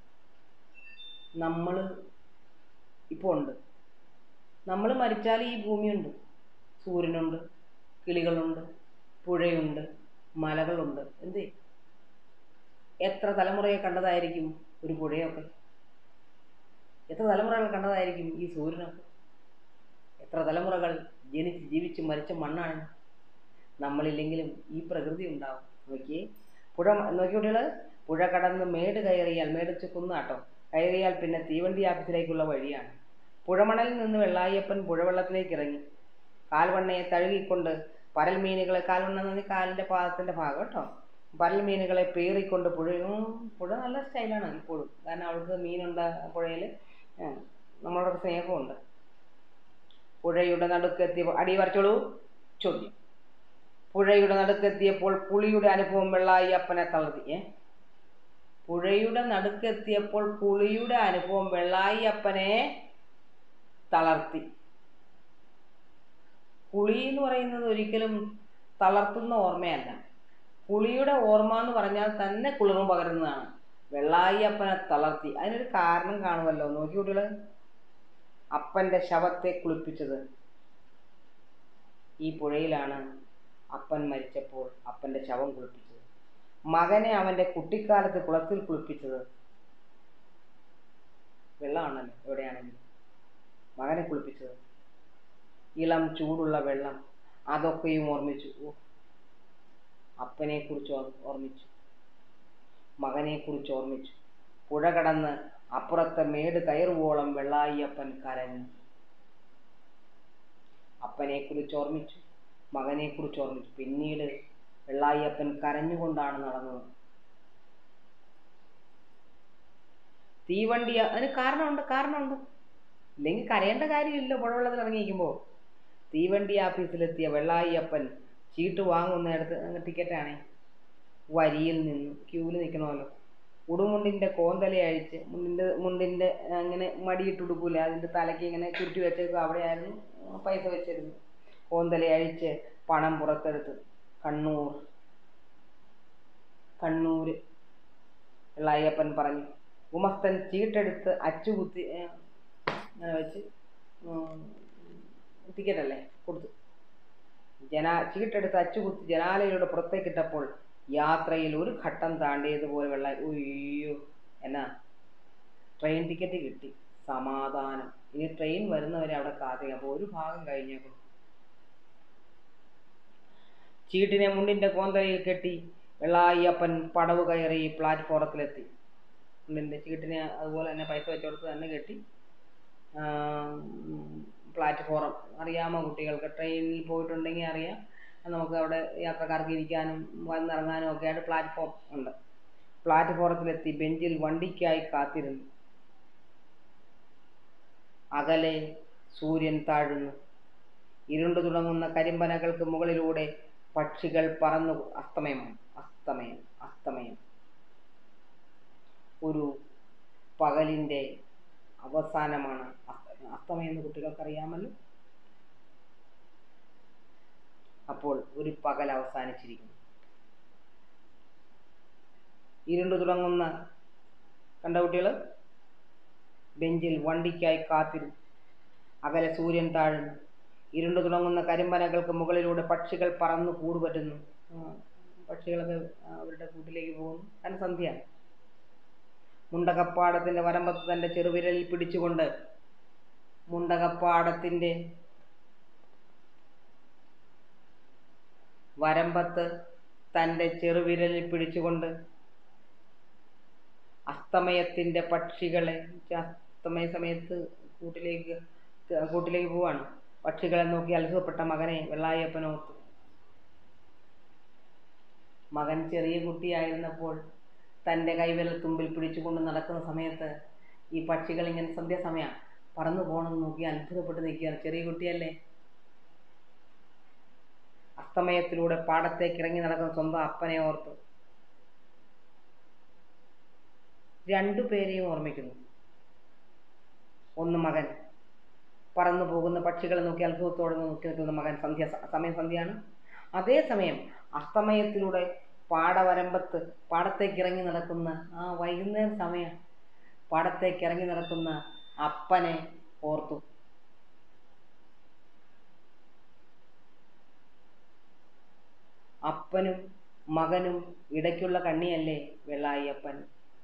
നമ്മൾ ഇപ്പോൾ ഉണ്ട് നമ്മൾ മരിച്ചാൽ ഈ ഭൂമിയുണ്ട് സൂര്യനുണ്ട് കിളികളുണ്ട് പുഴയുണ്ട് മലകളുണ്ട് എന്തേ എത്ര തലമുറയെ കണ്ടതായിരിക്കും ഒരു പുഴയൊക്കെ എത്ര തലമുറകൾ കണ്ടതായിരിക്കും ഈ സൂര്യനൊക്കെ എത്ര തലമുറകൾ ജനിച്ച് ജീവിച്ച് മരിച്ച മണ്ണാണ് നമ്മളില്ലെങ്കിലും ഈ പ്രകൃതി ഉണ്ടാവും നോക്കിയേ പുഴ നോക്കി കുട്ടികള് പുഴ കടന്ന് മേട് കയറിയാൽ മേട് കുന്നാട്ടോ കയറിയാൽ പിന്നെ തീവണ്ടി ആഫീസിലേക്കുള്ള വഴിയാണ് പുഴമണലിൽ നിന്ന് വെള്ളായപ്പൻ പുഴവെള്ളത്തിലേക്ക് ഇറങ്ങി കാൽവണ്ണയെ തഴുകിക്കൊണ്ട് പരൽ മീനുകളെ കാൽവണ്ണ എന്ന് പറഞ്ഞാൽ കാലിൻ്റെ പാദത്തിൻ്റെ ഭാഗം കേട്ടോ പരൽ മീനുകളെ പേറിക്കൊണ്ട് പുഴയും പുഴ നല്ല സ്റ്റൈലാണ് ഇപ്പോഴും കാരണം അവൾക്ക് മീനുണ്ട് പുഴയിൽ നമ്മളോട് സ്നേഹമുണ്ട് പുഴയുടെ നടുക്കെത്തിയ അടി വരച്ചോളൂ ചോദ്യം പുഴയുടെ നടുക്കെത്തിയപ്പോൾ പുളിയുടെ അനുഭവം വെള്ളായി അപ്പനെ തളർത്തി ഏ പുഴയുടെ നടുക്കെത്തിയപ്പോൾ പുളിയുടെ അനുഭവം വെള്ളായി അപ്പനെ തളർത്തി പുളി എന്ന് പറയുന്നത് ഒരിക്കലും തളർത്തുന്ന ഓർമ്മയല്ല പുളിയുടെ ഓർമ്മ എന്ന് പറഞ്ഞാൽ തന്നെ കുളിർമ പകരുന്നതാണ് വെള്ളായി അപ്പനെ തളർത്തി അതിനൊരു കാരണം കാണുമല്ലോ നോക്കി കുട്ടികള് അപ്പൻ്റെ ശവത്തെ കുളിപ്പിച്ചത് ഈ പുഴയിലാണ് അപ്പൻ മരിച്ചപ്പോൾ അപ്പൻ്റെ ശവം കുളിപ്പിച്ചത് മകനെ അവൻ്റെ കുട്ടിക്കാലത്ത് കുളത്തിൽ കുളിപ്പിച്ചത് വെള്ളമാണല്ലോ എവിടെയാണെങ്കിലും മകനെ കുളിപ്പിച്ചത് ഇളം ചൂടുള്ള വെള്ളം അതൊക്കെയും ഓർമ്മിച്ചു ഓ അപ്പനെ കുറിച്ച് ഓർമ്മിച്ചു മകനെ കുറിച്ച് ഓർമ്മിച്ചു പുഴ കടന്ന് അപ്പുറത്തെ മേട് കയറുവോളം വെള്ളായിയപ്പൻ കരഞ്ഞു അപ്പനെ കുറിച്ച് ഓർമ്മിച്ചു മകനെ കുറിച്ച് ഓർമ്മിച്ചു പിന്നീട് വെള്ളായിയപ്പൻ കരഞ്ഞുകൊണ്ടാണ് നടന്നത് തീവണ്ടി അതിന് കാരണമുണ്ട് കാരണമുണ്ട് ഇല്ലെങ്കിൽ കരയേണ്ട കാര്യമില്ല പുഴവെള്ളത്തിൽ ഇറങ്ങിയിരിക്കുമ്പോൾ തീവണ്ടി ആഫീസിലെത്തിയ വെള്ളായിയപ്പൻ ചീട്ട് വാങ്ങുന്നിടത്ത് ടിക്കറ്റാണേ വരിയിൽ നിന്ന് ക്യൂവിൽ നിൽക്കണമല്ലോ ഉടുമുണ്ടിൻ്റെ കോന്തല അഴിച്ച് മുണ്ടിൻ്റെ മുണ്ടിൻ്റെ അങ്ങനെ മടിയിട്ട് ഉടുക്കൂല അതിൻ്റെ തലയ്ക്ക് ഇങ്ങനെ ചുരുട്ടി വെച്ചേക്കും അവിടെയായിരുന്നു പൈസ വെച്ചിരുന്നു കോന്തല അഴിച്ച് പണം പുറത്തെടുത്ത് കണ്ണൂർ കണ്ണൂര് വെള്ളായപ്പൻ പറഞ്ഞു ഗുമസ്തൻ ചീട്ടെടുത്ത് അച്ചുകുത്തി ഏ, അങ്ങനെ വെച്ച് ടിക്കറ്റ് അല്ലേ കൊടുത്തു ജനാ ചീട്ടെടുത്ത് അച്ചുകുത്തി ജനാലയിലൂടെ പുറത്തേക്കിട്ടപ്പോൾ യാത്രയിൽ ഒരു ഘട്ടം താണ്ടിയതുപോലെ വെള്ള ഉയ്യോ എന്നാ ട്രെയിൻ ടിക്കറ്റ് കിട്ടി സമാധാനം ഇനി ട്രെയിൻ വരുന്നവരെ അവിടെ കാത്തില്ല അപ്പോൾ ഒരു ഭാഗം കഴിഞ്ഞേക്കും ചീട്ടിനെ മുണ്ടിൻ്റെ കോന്തലയിൽ കെട്ടി വെള്ളായിയപ്പൻ പടവ് കയറി പ്ലാറ്റ്ഫോറത്തിലെത്തി മുണ്ടിൻ്റെ ചീട്ടിനെ അതുപോലെ തന്നെ പൈസ വെച്ചെടുത്ത് തന്നെ കെട്ടി പ്ലാറ്റ്ഫോറം അറിയാമോ കുട്ടികൾക്ക് ട്രെയിനിൽ പോയിട്ടുണ്ടെങ്കിൽ അറിയാം നമുക്ക് അവിടെ യാത്രക്കാർക്ക് ഇരിക്കാനും വന്നിറങ്ങാനും ഒക്കെ ആയിട്ട് പ്ലാറ്റ്ഫോം ഉണ്ട് പ്ലാറ്റ്ഫോറത്തിലെത്തി ബെഞ്ചിൽ വണ്ടിക്കായി കാത്തിരുന്നു അകലെ സൂര്യൻ താഴുന്നു ഇരുണ്ടു തുടങ്ങുന്ന കരിമ്പനകൾക്ക് മുകളിലൂടെ പക്ഷികൾ പറന്നു അസ്തമയമാണ് അസ്തമയം അസ്തമയം ഒരു പകലിൻ്റെ അവസാനമാണ് അസ്തമയം അസ്തമയം എന്ന് കുട്ടികൾക്കറിയാമല്ലോ അപ്പോൾ ഒരു പകൽ അവസാനിച്ചിരിക്കുന്നു ഇരുണ്ടു തുടങ്ങുന്ന കണ്ട കുട്ടികൾ ബെഞ്ചിൽ വണ്ടിക്കായി കാത്തിരുന്നു അകലെ സൂര്യൻ താഴുന്നു ഇരുണ്ടു തുടങ്ങുന്ന കരിമ്പനകൾക്ക് മുകളിലൂടെ പക്ഷികൾ പറന്നു കൂടുപറ്റുന്നു പക്ഷികളൊക്കെ അവരുടെ കൂട്ടിലേക്ക് പോകുന്നു കാരണം സന്ധ്യയാണ് മുണ്ടകപ്പാടത്തിൻ്റെ വരമ്പത്ത് തൻ്റെ ചെറുവിരലിൽ പിടിച്ചുകൊണ്ട് മുണ്ടകപ്പാടത്തിൻ്റെ വരമ്പത്ത് തൻ്റെ ചെറുവിരലിൽ പിടിച്ചുകൊണ്ട് അസ്തമയത്തിൻ്റെ പക്ഷികളെ അസ്തമയ സമയത്ത് കൂട്ടിലേക്ക് കൂട്ടിലേക്ക് പോവാണ് പക്ഷികളെ നോക്കി അത്ഭുതപ്പെട്ട മകനെ വെള്ളായപ്പൻ ഓർത്തു മകൻ ചെറിയ കുട്ടിയായിരുന്നപ്പോൾ തൻ്റെ കൈവിരൽ തുമ്പിൽ പിടിച്ചുകൊണ്ട് നടക്കുന്ന സമയത്ത് ഈ പക്ഷികൾ ഇങ്ങനെ സന്ധ്യാസമയം പറന്നു പോകണമെന്ന് നോക്കി അത്ഭുതപ്പെട്ട് നിൽക്കുകയാണ് ചെറിയ കുട്ടിയല്ലേ അസ്തമയത്തിലൂടെ പാടത്തേക്ക് ഇറങ്ങി നടക്കുന്ന സ്വന്തം അപ്പനെ ഓർത്തു രണ്ടു പേരെയും ഓർമ്മിക്കുന്നു ഒന്ന് മകൻ പറന്നു പോകുന്ന പക്ഷികളെ നോക്കി അത്ഭുതത്തോടെ നോക്കി നിൽക്കുന്ന മകൻ സന്ധ്യ സമയം സന്ധ്യയാണ് അതേസമയം അസ്തമയത്തിലൂടെ പാടവരമ്പത്ത് പാടത്തേക്ക് ഇറങ്ങി നടക്കുന്ന ആ വൈകുന്നേര സമയം പാടത്തേക്ക് ഇറങ്ങി നടക്കുന്ന അപ്പനെ ഓർത്തു അപ്പനും മകനും ഇടയ്ക്കുള്ള കണ്ണിയല്ലേ വെള്ളായിയപ്പൻ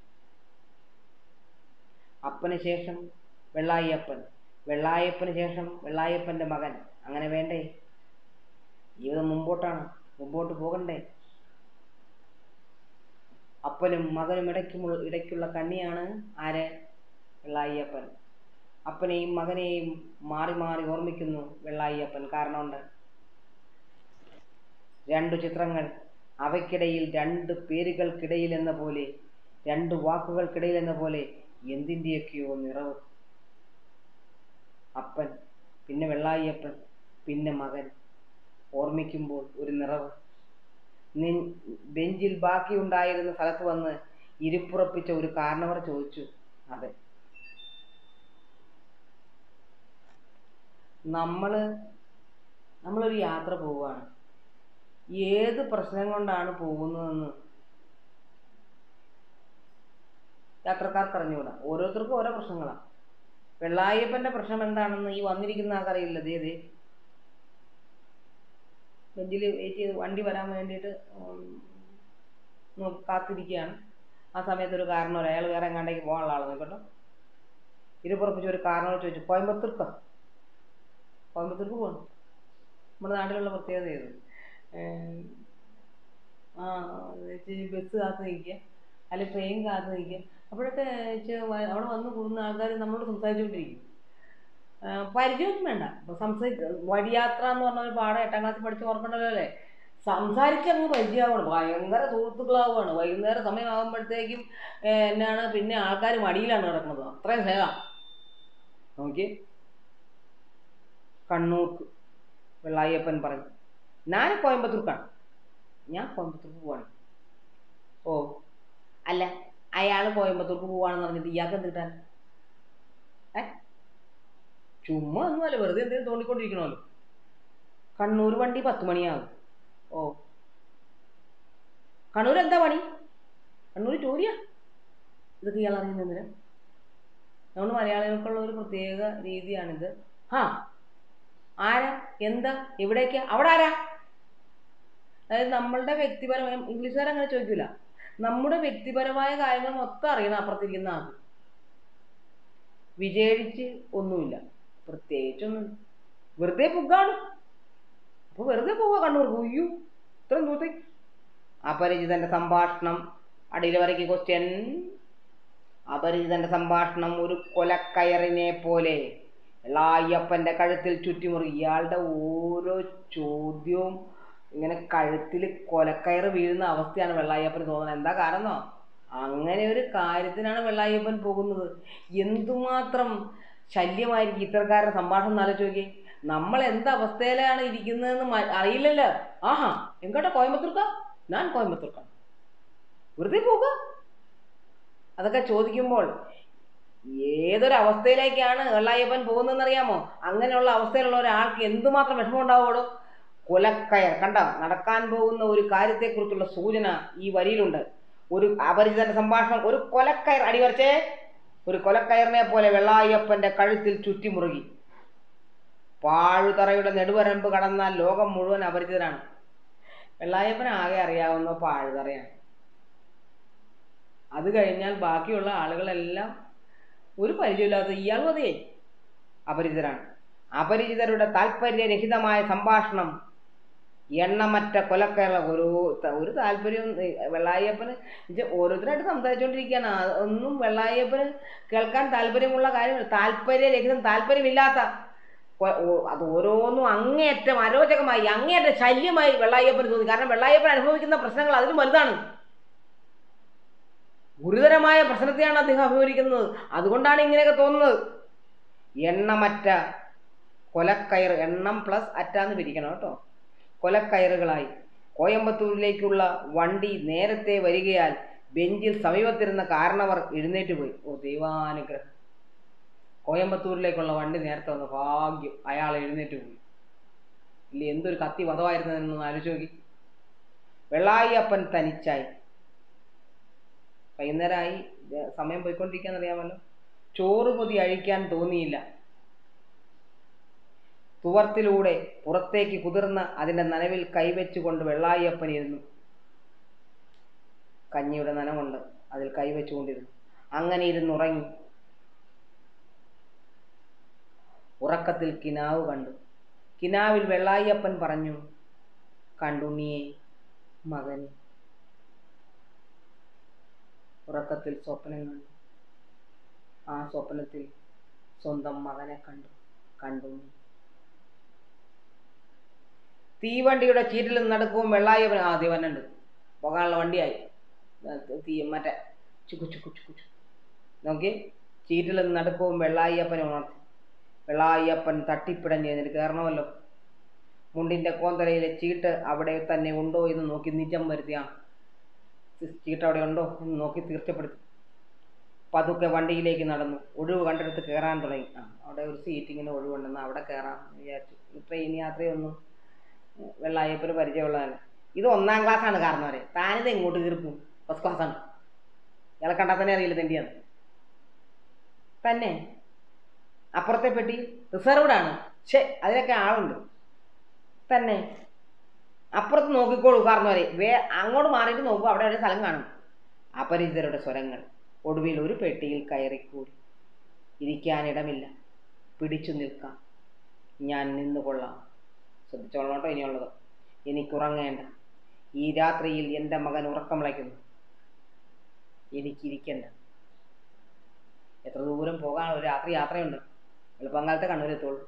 അപ്പന് ശേഷം വെള്ളായിയപ്പൻ വെള്ളായപ്പന് ശേഷം വെള്ളായപ്പൻ്റെ മകൻ അങ്ങനെ വേണ്ടേ ജീവിതം മുമ്പോട്ടാണ് മുമ്പോട്ട് പോകണ്ടേ അപ്പനും മകനും ഇടയ്ക്കുമുള്ള ഇടയ്ക്കുള്ള കണ്ണിയാണ് ആര് വെള്ളായിയപ്പൻ അപ്പനെയും മകനെയും മാറി മാറി ഓർമ്മിക്കുന്നു വെള്ളായിയപ്പൻ കാരണമുണ്ട് രണ്ടു ചിത്രങ്ങൾ അവയ്ക്കിടയിൽ രണ്ട് പേരുകൾക്കിടയിൽ എന്ന പോലെ രണ്ട് വാക്കുകൾക്കിടയിൽ എന്ന പോലെ എന്തിൻ്റെയൊക്കെയോ നിറവ് അപ്പൻ പിന്നെ വെള്ളായിയപ്പൻ പിന്നെ മകൻ ഓർമ്മിക്കുമ്പോൾ ഒരു നിറവ് നി ബെഞ്ചിൽ ബാക്കിയുണ്ടായിരുന്ന സ്ഥലത്ത് വന്ന് ഇരിപ്പുറപ്പിച്ച ഒരു കാരണവർ ചോദിച്ചു അതെ നമ്മൾ നമ്മളൊരു യാത്ര പോവുകയാണ് ഏത് പ്രശ്നം കൊണ്ടാണ് പോകുന്നതെന്ന് യാത്രക്കാർക്ക് അറിഞ്ഞുകൂടാ ഓരോരുത്തർക്കും ഓരോ പ്രശ്നങ്ങളാണ് വെള്ളായപ്പൻ്റെ പ്രശ്നം എന്താണെന്ന് ഈ വന്നിരിക്കുന്ന ആൾക്കറിയില്ല ദേ ദേ ബെഞ്ചിൽ വെയിറ്റ് ചെയ്ത് വണ്ടി വരാൻ വേണ്ടിയിട്ട് നോക്കി കാത്തിരിക്കുകയാണ് ആ സമയത്ത് ഒരു കാരണവർ അയാൾ വേറെ എങ്ങാണ്ടേക്ക് പോകാനുള്ള ആളാണ് കേട്ടോ ഇരുപുറപ്പിച്ച് ഒരു കാരണവർ ചോദിച്ചു കോയമ്പത്തൂർക്കോ കോയമ്പത്തൂർക്ക് പോകണം നമ്മുടെ നാട്ടിലുള്ള പ്രത്യേകത ഇത് ആ ബസ് കാത്ത് നിൽക്കുക അല്ലെങ്കിൽ ട്രെയിൻ കാത്ത് നിൽക്കുക അപ്പോഴൊക്കെ അവിടെ വന്ന് കൂടുന്ന ആൾക്കാർ നമ്മളോട് സംസാരിച്ചുകൊണ്ടിരിക്കും പരിചയമൊന്നും വേണ്ട സംസാരിക്ക വഴിയാത്ര എന്ന് പറഞ്ഞ ഒരു പാഠം എട്ടാം ക്ലാസ്സിൽ പഠിച്ച് ഓർക്കണ്ടല്ലോ അല്ലേ സംസാരിച്ചങ്ങ് പരിചയമാവണം ഭയങ്കര സുഹൃത്തുക്കളാവുകയാണ് വൈകുന്നേരം സമയമാകുമ്പോഴത്തേക്കും എന്നാണ് പിന്നെ ആൾക്കാർ മടിയിലാണ് കിടക്കുന്നത് അത്രയും സ്നേഹമാണ് നോക്കി കണ്ണൂർക്ക് വെള്ളായപ്പൻ പറഞ്ഞു ഞാൻ കോയമ്പത്തൂർക്കാണ് ഞാൻ കോയമ്പത്തൂർക്ക് പോവാണ് ഓ അല്ല അയാൾ കോയമ്പത്തൂർക്ക് പോവാണെന്ന് പറഞ്ഞിട്ട് ഇയാൾക്ക് എന്ത് കിട്ടാൻ ഏ ചുമ്മാ ഒന്നുമല്ല വെറുതെ എന്തെങ്കിലും തോണ്ടിക്കൊണ്ടിരിക്കണമല്ലോ കണ്ണൂർ വണ്ടി പത്ത് മണിയാകും ഓ കണ്ണൂർ എന്താ പണി കണ്ണൂർ ജോലിയാ ഇതൊക്കെ ഇയാൾ അറിയുന്നതിന് നമ്മൾ മലയാളികൾക്കുള്ള ഒരു പ്രത്യേക രീതിയാണിത് ആ ആരാ എന്താ എവിടേക്കാ അവിടെ ആരാ അതായത് നമ്മളുടെ വ്യക്തിപരമായ ഇംഗ്ലീഷുകാർ അങ്ങനെ ചോദിക്കില്ല നമ്മുടെ വ്യക്തിപരമായ കാര്യങ്ങൾ മൊത്തം അറിയണം അപ്പുറത്തിരിക്കുന്ന ആൾക്ക് വിജയിച്ച് ഒന്നുമില്ല പ്രത്യേകിച്ചൊന്നും വെറുതെ പുകാണ് അപ്പോൾ വെറുതെ പോവുക കണ്ണൂർ ഉയ്യു ഇത്രയും ദൂരത്തേക്ക് അപരിചിതന്റെ സംഭാഷണം അടിയിൽ വരയ്ക്ക് ക്വസ്റ്റ്യൻ അപരിചിതന്റെ സംഭാഷണം ഒരു കൊലക്കയറിനെ പോലെ എളായ്യപ്പന്റെ കഴുത്തിൽ ചുറ്റിമുറി ഇയാളുടെ ഓരോ ചോദ്യവും ഇങ്ങനെ കഴുത്തിൽ കൊലക്കയറ് വീഴുന്ന അവസ്ഥയാണ് വെള്ളായ്യപ്പന് തോന്നുന്നത് എന്താ കാരണമോ അങ്ങനെ ഒരു കാര്യത്തിനാണ് വെള്ളായ്യപ്പൻ പോകുന്നത് എന്തുമാത്രം ശല്യമായിരിക്കും ഇത്തരക്കാരുടെ സംഭാഷണം എന്നാലോചിച്ച് നോക്കി നമ്മൾ എന്ത് അവസ്ഥയിലാണ് ഇരിക്കുന്നതെന്ന് മ- അറിയില്ലല്ലോ ആഹാ എങ്ങോട്ടാ കോയമ്പത്തൂർക്കാ ഞാൻ കോയമ്പത്തൂർക്കാണ് വെറുതെ പോകുക അതൊക്കെ ചോദിക്കുമ്പോൾ ഏതൊരു അവസ്ഥയിലേക്കാണ് വെള്ളായ്യപ്പൻ പോകുന്നതെന്ന് അറിയാമോ അങ്ങനെയുള്ള അവസ്ഥയിലുള്ള ഒരാൾക്ക് എന്തുമാത്രം വിഷമം ഉണ്ടാവുമോ കൊലക്കയർ കണ്ട നടക്കാൻ പോകുന്ന ഒരു കാര്യത്തെക്കുറിച്ചുള്ള സൂചന ഈ വരിയിലുണ്ട് ഒരു അപരിചിതന്റെ സംഭാഷണം ഒരു കൊലക്കയർ അടിവരച്ചേ ഒരു കൊലക്കയറിനെ പോലെ വെള്ളായപ്പന്റെ കഴുത്തിൽ ചുറ്റിമുറുകി പാഴുതറയുടെ നെടുവരമ്പ് കടന്നാൽ ലോകം മുഴുവൻ അപരിചിതരാണ് വെള്ളായപ്പൻ ആകെ അറിയാവുന്ന പാഴുതറയാണ് അത് കഴിഞ്ഞാൽ ബാക്കിയുള്ള ആളുകളെല്ലാം ഒരു പരിചയമില്ലാത്ത ഇയാളും അതേ അപരിചിതരാണ് അപരിചിതരുടെ താല്പര്യരഹിതമായ സംഭാഷണം എണ്ണമറ്റ കൊലക്കയറ ഒരു ഒരു താല്പര്യം വെള്ളായപ്പന് ഇത് ഓരോരുത്തരായിട്ട് സംസാരിച്ചുകൊണ്ടിരിക്കുകയാണ് അത് ഒന്നും വെള്ളായപ്പന് കേൾക്കാൻ താല്പര്യമുള്ള കാര്യമില്ല താല്പര്യരഹിതം താല്പര്യമില്ലാത്ത കൊ- ഓ- അത് ഓരോന്നും അങ്ങേയറ്റം അരോചകമായി അങ്ങേയറ്റം ശല്യമായി വെള്ളായപ്പന് തോന്നി കാരണം വെള്ളായപ്പൻ അനുഭവിക്കുന്ന പ്രശ്നങ്ങൾ അതിലും വലുതാണ് ഗുരുതരമായ പ്രശ്നത്തെയാണ് അദ്ദേഹം അഭിമുഖീകരിക്കുന്നത് അതുകൊണ്ടാണ് ഇങ്ങനെയൊക്കെ തോന്നുന്നത് എണ്ണമറ്റ കൊലക്കയർ എണ്ണം പ്ലസ് അറ്റാന്ന് പിരിക്കണം കേട്ടോ കൊലക്കയറുകളായി കോയമ്പത്തൂരിലേക്കുള്ള വണ്ടി നേരത്തെ വരികയാൽ ബെഞ്ചിൽ സമീപത്തിരുന്ന കാരണവർ എഴുന്നേറ്റ് പോയി ഓ ദൈവാനുഗ്രഹം കോയമ്പത്തൂരിലേക്കുള്ള വണ്ടി നേരത്തെ വന്ന ഭാഗ്യം അയാൾ എഴുന്നേറ്റ് പോയി ഇല്ല എന്തൊരു കത്തി വധമായിരുന്നതെന്ന് ആലോചിച്ച് നോക്കി വെള്ളായിയപ്പൻ തനിച്ചായി വൈകുന്നേരമായി ദേ- സമയം പോയിക്കൊണ്ടിരിക്കാന്ന് അറിയാമല്ലോ ചോറ് പൊതി അഴിക്കാൻ തോന്നിയില്ല തുവർത്തിലൂടെ പുറത്തേക്ക് കുതിർന്ന അതിന്റെ നനവിൽ കൈവച്ചുകൊണ്ട് വെള്ളായിയപ്പൻ ഇരുന്നു കഞ്ഞിയുടെ നനവുണ്ട് അതിൽ കൈവച്ചുകൊണ്ടിരുന്നു അങ്ങനെ ഇരുന്നുറങ്ങി ഉറക്കത്തിൽ കിനാവ് കണ്ടു കിനാവിൽ വെള്ളായിയപ്പൻ പറഞ്ഞു കണ്ടുണ്ണിയെ മകനെ ഉറക്കത്തിൽ സ്വപ്നം കണ്ടു ആ സ്വപ്നത്തിൽ സ്വന്തം മകനെ കണ്ടു കണ്ടുണ്ണി തീവണ്ടിയുടെ ചീറ്റിലും നടക്കവും വെള്ളായവൻ ആ ദിവനുണ്ട് പോകാനുള്ള വണ്ടിയായി ആ, തീ മറ്റേ ചുക്കു ചുക്കു ചുക്കു ചുക്കു നോക്കി ചീറ്റിലും നടക്കവും വെള്ളായപ്പനെ ഉണർത്തി വെള്ളായപ്പൻ തട്ടിപ്പിടഞ്ഞ് എന്നിട്ട് കയറണമല്ലോ മുണ്ടിന്റെ കോന്തലയിലെ ചീട്ട് അവിടെ തന്നെ ഉണ്ടോ എന്ന് നോക്കി നിജം വരുത്തിയ ചീട്ട് അവിടെ ഉണ്ടോ എന്ന് നോക്കി തീർച്ചപ്പെടുത്തി പതുക്കെ വണ്ടിയിലേക്ക് നടന്നു ഒഴിവ് കണ്ടെടുത്ത് കയറാൻ തുടങ്ങി ആ അവിടെ ഒരു സീറ്റ് ഇങ്ങനെ ഒഴിവുണ്ടെന്ന് അവിടെ കയറാം എന്ന് വിചാരിച്ചു ട്രെയിൻ യാത്രയൊന്നും വെള്ളായപ്പന് പരിചയമുള്ളതല്ല ഇത് ഒന്നാം ക്ലാസ്സാണ് കാരണവരെ താനിത് എങ്ങോട്ട് കീർക്കും ഫസ്റ്റ് ക്ലാസ്സാണ് ഇയാളെ കണ്ടാൽ തന്നെ അറിയില്ല തെണ്ടിയാണ് തന്നെ അപ്പുറത്തെ പെട്ടി റിസർവ്ഡ് ആണ് ഷേ അതിലൊക്കെ ആളുണ്ട് തന്നെ അപ്പുറത്ത് നോക്കിക്കോളൂ കാരണവരെ വേ അങ്ങോട്ട് മാറിയിട്ട് നോക്കൂ അവിടെ ഒരു സ്ഥലം കാണും അപരിചിതരുടെ സ്വരങ്ങൾ ഒടുവിൽ ഒരു പെട്ടിയിൽ കയറിക്കൂടി ഇരിക്കാനിടമില്ല പിടിച്ചു നിൽക്കാം ഞാൻ നിന്നുകൊള്ളാം ശ്രദ്ധിച്ചോളണം കേട്ടോ ഇനിയുള്ളത് എനിക്കുറങ്ങേണ്ട ഈ രാത്രിയിൽ എൻ്റെ മകൻ ഉറക്കം വിളയ്ക്കുന്നു എനിക്കിരിക്കണ്ട എത്ര ദൂരം പോകാൻ ഒരു രാത്രി യാത്രയുണ്ട് എളുപ്പങ്കാലത്തെ കണ്ണൂരെത്തുള്ളൂ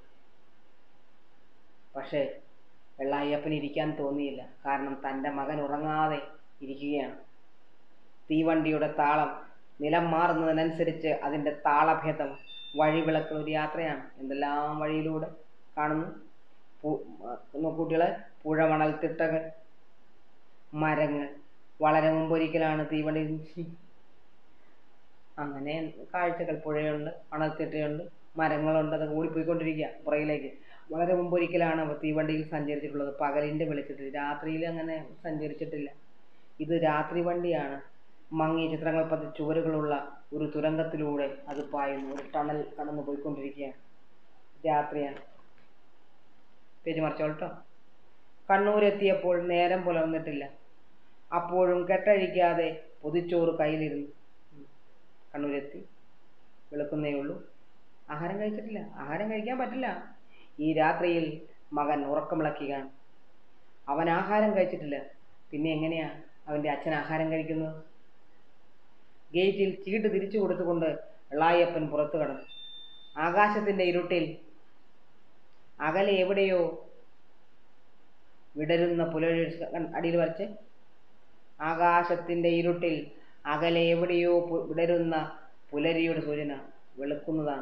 പക്ഷേ വെള്ളായപ്പന് ഇരിക്കാൻ തോന്നിയില്ല കാരണം തൻ്റെ മകൻ ഉറങ്ങാതെ ഇരിക്കുകയാണ് തീവണ്ടിയുടെ താളം നിലം മാറുന്നതിനനുസരിച്ച് അതിൻ്റെ താളഭേദം വഴിവിളക്കുന്ന ഒരു യാത്രയാണ് എന്തെല്ലാം വഴിയിലൂടെ കാണുന്നു പു- നോക്കൂട്ടികളെ പുഴ മണൽത്തിട്ടകൾ മരങ്ങൾ വളരെ മുമ്പൊരിക്കലാണ് തീവണ്ടി അങ്ങനെ കാഴ്ചകൾ പുഴയുണ്ട് മണൽത്തിട്ടയുണ്ട് മരങ്ങളുണ്ട് അതൊക്കെ ഓടിപ്പോയിക്കൊണ്ടിരിക്കുക പുറകിലേക്ക് വളരെ മുമ്പൊരിക്കലാണ് അവർ തീവണ്ടിയിൽ സഞ്ചരിച്ചിട്ടുള്ളത് പകലിൻ്റെ വെളിച്ചത്തിൽ രാത്രിയിൽ അങ്ങനെ സഞ്ചരിച്ചിട്ടില്ല ഇത് രാത്രി വണ്ടിയാണ് മങ്ങിയ ചിത്രങ്ങൾ പതി ചുവരുകളുള്ള ഒരു തുരങ്കത്തിലൂടെ അത് പായുന്നു ഒരു ടണൽ കടന്നു പോയിക്കൊണ്ടിരിക്കുകയാണ് രാത്രിയാണ് പേര് മറിച്ചോളട്ടോ കണ്ണൂരെത്തിയപ്പോൾ നേരം പുലർന്നിട്ടില്ല അപ്പോഴും കെട്ടഴിക്കാതെ പൊതിച്ചോറ് കയ്യിലിരുന്നു ഉം. കണ്ണൂരെത്തി വെളുക്കുന്നേ ഉള്ളൂ ആഹാരം കഴിച്ചിട്ടില്ല ആഹാരം കഴിക്കാൻ പറ്റില്ല ഈ രാത്രിയിൽ മകൻ ഉറക്കമിളക്കുകയാണ് അവൻ ആഹാരം കഴിച്ചിട്ടില്ല പിന്നെ എങ്ങനെയാ അവൻ്റെ അച്ഛൻ ആഹാരം കഴിക്കുന്നത് ഗേറ്റിൽ ചീട്ട് തിരിച്ചു കൊടുത്തുകൊണ്ട് വെള്ളായപ്പൻ പുറത്തു കടന്നു ആകാശത്തിൻ്റെ ഇരുട്ടിൽ അകലെ എവിടെയോ വിടരുന്ന പുലരി അടിയിൽ വരച്ച് ആകാശത്തിൻ്റെ ഇരുട്ടിൽ അകലെ എവിടെയോ പു- വിടരുന്ന പുലരിയുടെ സൂചന വെളുക്കുന്നതാണ്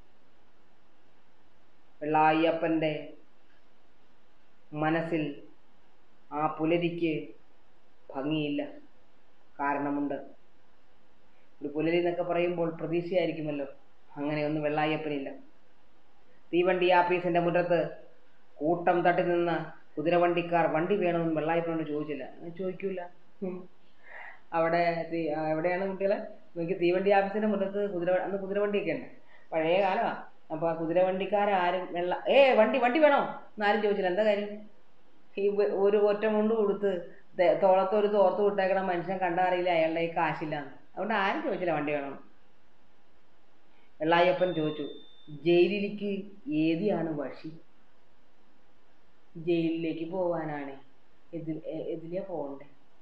വെള്ളായപ്പൻ്റെ മനസ്സിൽ ആ പുലരിക്ക് ഭംഗിയില്ല കാരണമുണ്ട് ഒരു പുലരി എന്നൊക്കെ പറയുമ്പോൾ പ്രതീക്ഷയായിരിക്കുമല്ലോ അങ്ങനെയൊന്നും വെള്ളായപ്പനില്ല തീവണ്ടി ആഫീസിൻ്റെ മുറ്റത്ത് കൂട്ടം തട്ടി നിന്ന കുതിരവണ്ടിക്കാർ വണ്ടി വേണമെന്ന് വെള്ളായപ്പനോട് ചോദിച്ചില്ല ഞാൻ ചോദിക്കൂല ഉം. അവിടെ തീ- ആ, എവിടെയാണ് കുട്ടികളെ നോക്കി തീവണ്ടി ആഫീസിൻ്റെ മുറ്റത്ത് കുതിര അന്ന് കുതിരവണ്ടിയൊക്കെ ഉണ്ട് പഴയ കാലമാണ് അപ്പോൾ ആ കുതിരവണ്ടിക്കാരും വെള്ള ഏ വണ്ടി വണ്ടി വേണോ എന്നാരും ചോദിച്ചില്ല എന്താ കാര്യം ഈ വ- ഒരു ഒറ്റ മുണ്ട് കൊടുത്ത് ദേ- തോളത്ത് ഒരു തോർത്ത് വിട്ടേക്കണ മനുഷ്യൻ കണ്ടറിയില്ല അയാളുടെ കയ്യിൽ കാശില്ലാന്ന് അതുകൊണ്ട് ആരും ചോദിച്ചില്ല വണ്ടി വേണം വെള്ളായപ്പൻ ചോദിച്ചു ജയിലിലേക്ക് ഏതിയാണ് വഴി ജയിലിലേക്ക് പോവാനാണ് ഇതിൽ എ- എതിലെയാ പോകണ്ടേ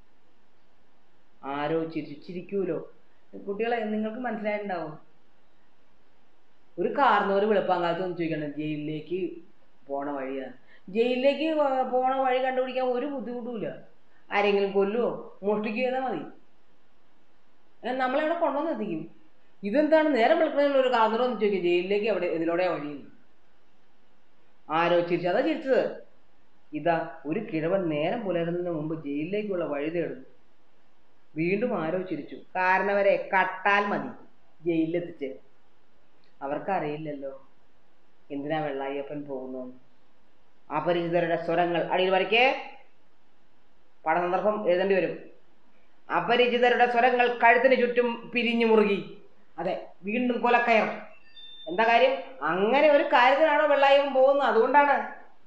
ആരോ ചിരിച്ചിരിക്കൂലോ കുട്ടികളെ നിങ്ങൾക്ക് മനസ്സിലായിട്ടുണ്ടാവും ഒരു കാർന്നോര് വെളുപ്പാങ്കാലത്ത് ഒന്ന് ചോദിക്കണം ജയിലിലേക്ക് പോണ വഴിയാണ് ജയിലിലേക്ക് വ- പോണ വഴി കണ്ടുപിടിക്കാൻ ഒരു ബുദ്ധിമുട്ടുമില്ല ആരെങ്കിലും കൊല്ലുവോ മോഷ്ടിക്കുകയോ ചെയ്താൽ മതി ഏ, നമ്മളെ അവിടെ കൊണ്ടുവന്ന് എത്തിക്കും ഇതെന്താണ് നേരം വെളുക്കണതിലുള്ള ഒരു കാർന്നോർ ഒന്ന് ചോദിക്കുക ജയിലിലേക്ക് എവിടെ ഇതിലൂടെയാ വഴിയെന്ന് ആരോ ചിരിച്ചു അതാ ചിരിച്ചത് ഇതാ ഒരു കിഴവൻ നേരം പുലരുന്നതിന് മുമ്പ് ജയിലിലേക്കുള്ള വഴി തേടുന്നു വീണ്ടും ആരോ ചിരിച്ചു കാരണവരെ കട്ടാൽ മതി ജയിലിലെത്തിച്ച് അവർക്കറിയില്ലല്ലോ എന്തിനാ വെള്ളായപ്പൻ പോകുന്നു അപരിചിതരുടെ സ്വരങ്ങൾ അടിയിൽ വരയ്ക്കേ പാഠസന്ദർഭം എഴുതേണ്ടി വരും അപരിചിതരുടെ സ്വരങ്ങൾ കഴുത്തിന് ചുറ്റും പിരിഞ്ഞു മുറുകി അതെ വീണ്ടും കൊലക്കയർ എന്താ കാര്യം അങ്ങനെ ഒരു കാര്യത്തിനാണോ വെള്ളായപ്പൻ പോകുന്നത് അതുകൊണ്ടാണ്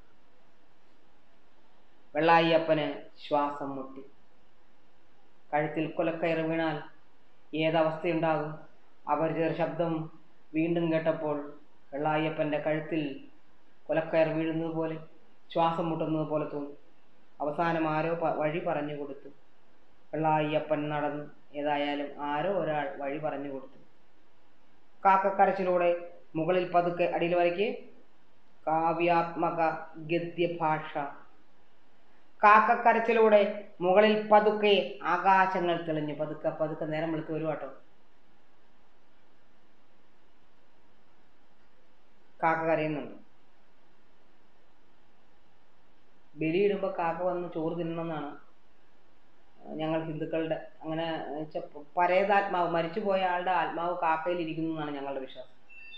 വെള്ളായിയപ്പന് ശ്വാസം മുട്ടി കഴുത്തിൽ കൊലക്കയർ വീണാൽ ഏതവസ്ഥയുണ്ടാകും അപരിചിതർ ശബ്ദം വീണ്ടും കേട്ടപ്പോൾ വെള്ളായപ്പൻ്റെ കഴുത്തിൽ കൊലക്കയർ വീഴുന്നത് പോലെ ശ്വാസം മുട്ടുന്നത് പോലെ തോന്നി അവസാനം ആരോ പ- വഴി പറഞ്ഞു കൊടുത്തു വെള്ളായപ്പൻ നടന്നു ഏതായാലും ആരോ ഒരാൾ വഴി പറഞ്ഞു കൊടുത്തു കാക്കക്കരച്ചിലൂടെ മുകളിൽ പതുക്കെ അടിയിൽ വരയ്ക്ക് കാവ്യാത്മക ഗദ്യഭാഷ കാക്കക്കരച്ചിലൂടെ മുകളിൽ പതുക്കെ ആകാശങ്ങൾ തെളിഞ്ഞു പതുക്കെ പതുക്കെ നേരം വെളുത്ത് വരും കേട്ടോ കാക്ക കരയുന്നുണ്ട് ബലിയിടുമ്പോൾ കാക്ക വന്ന് ചോറ് തിന്നണമെന്നാണ് ഞങ്ങൾ ഹിന്ദുക്കളുടെ അങ്ങനെ വെച്ചാ പരേതാത്മാവ് മരിച്ചുപോയ ആളുടെ ആത്മാവ് കാക്കയിൽ ഇരിക്കുന്നു എന്നാണ് ഞങ്ങളുടെ വിശ്വാസം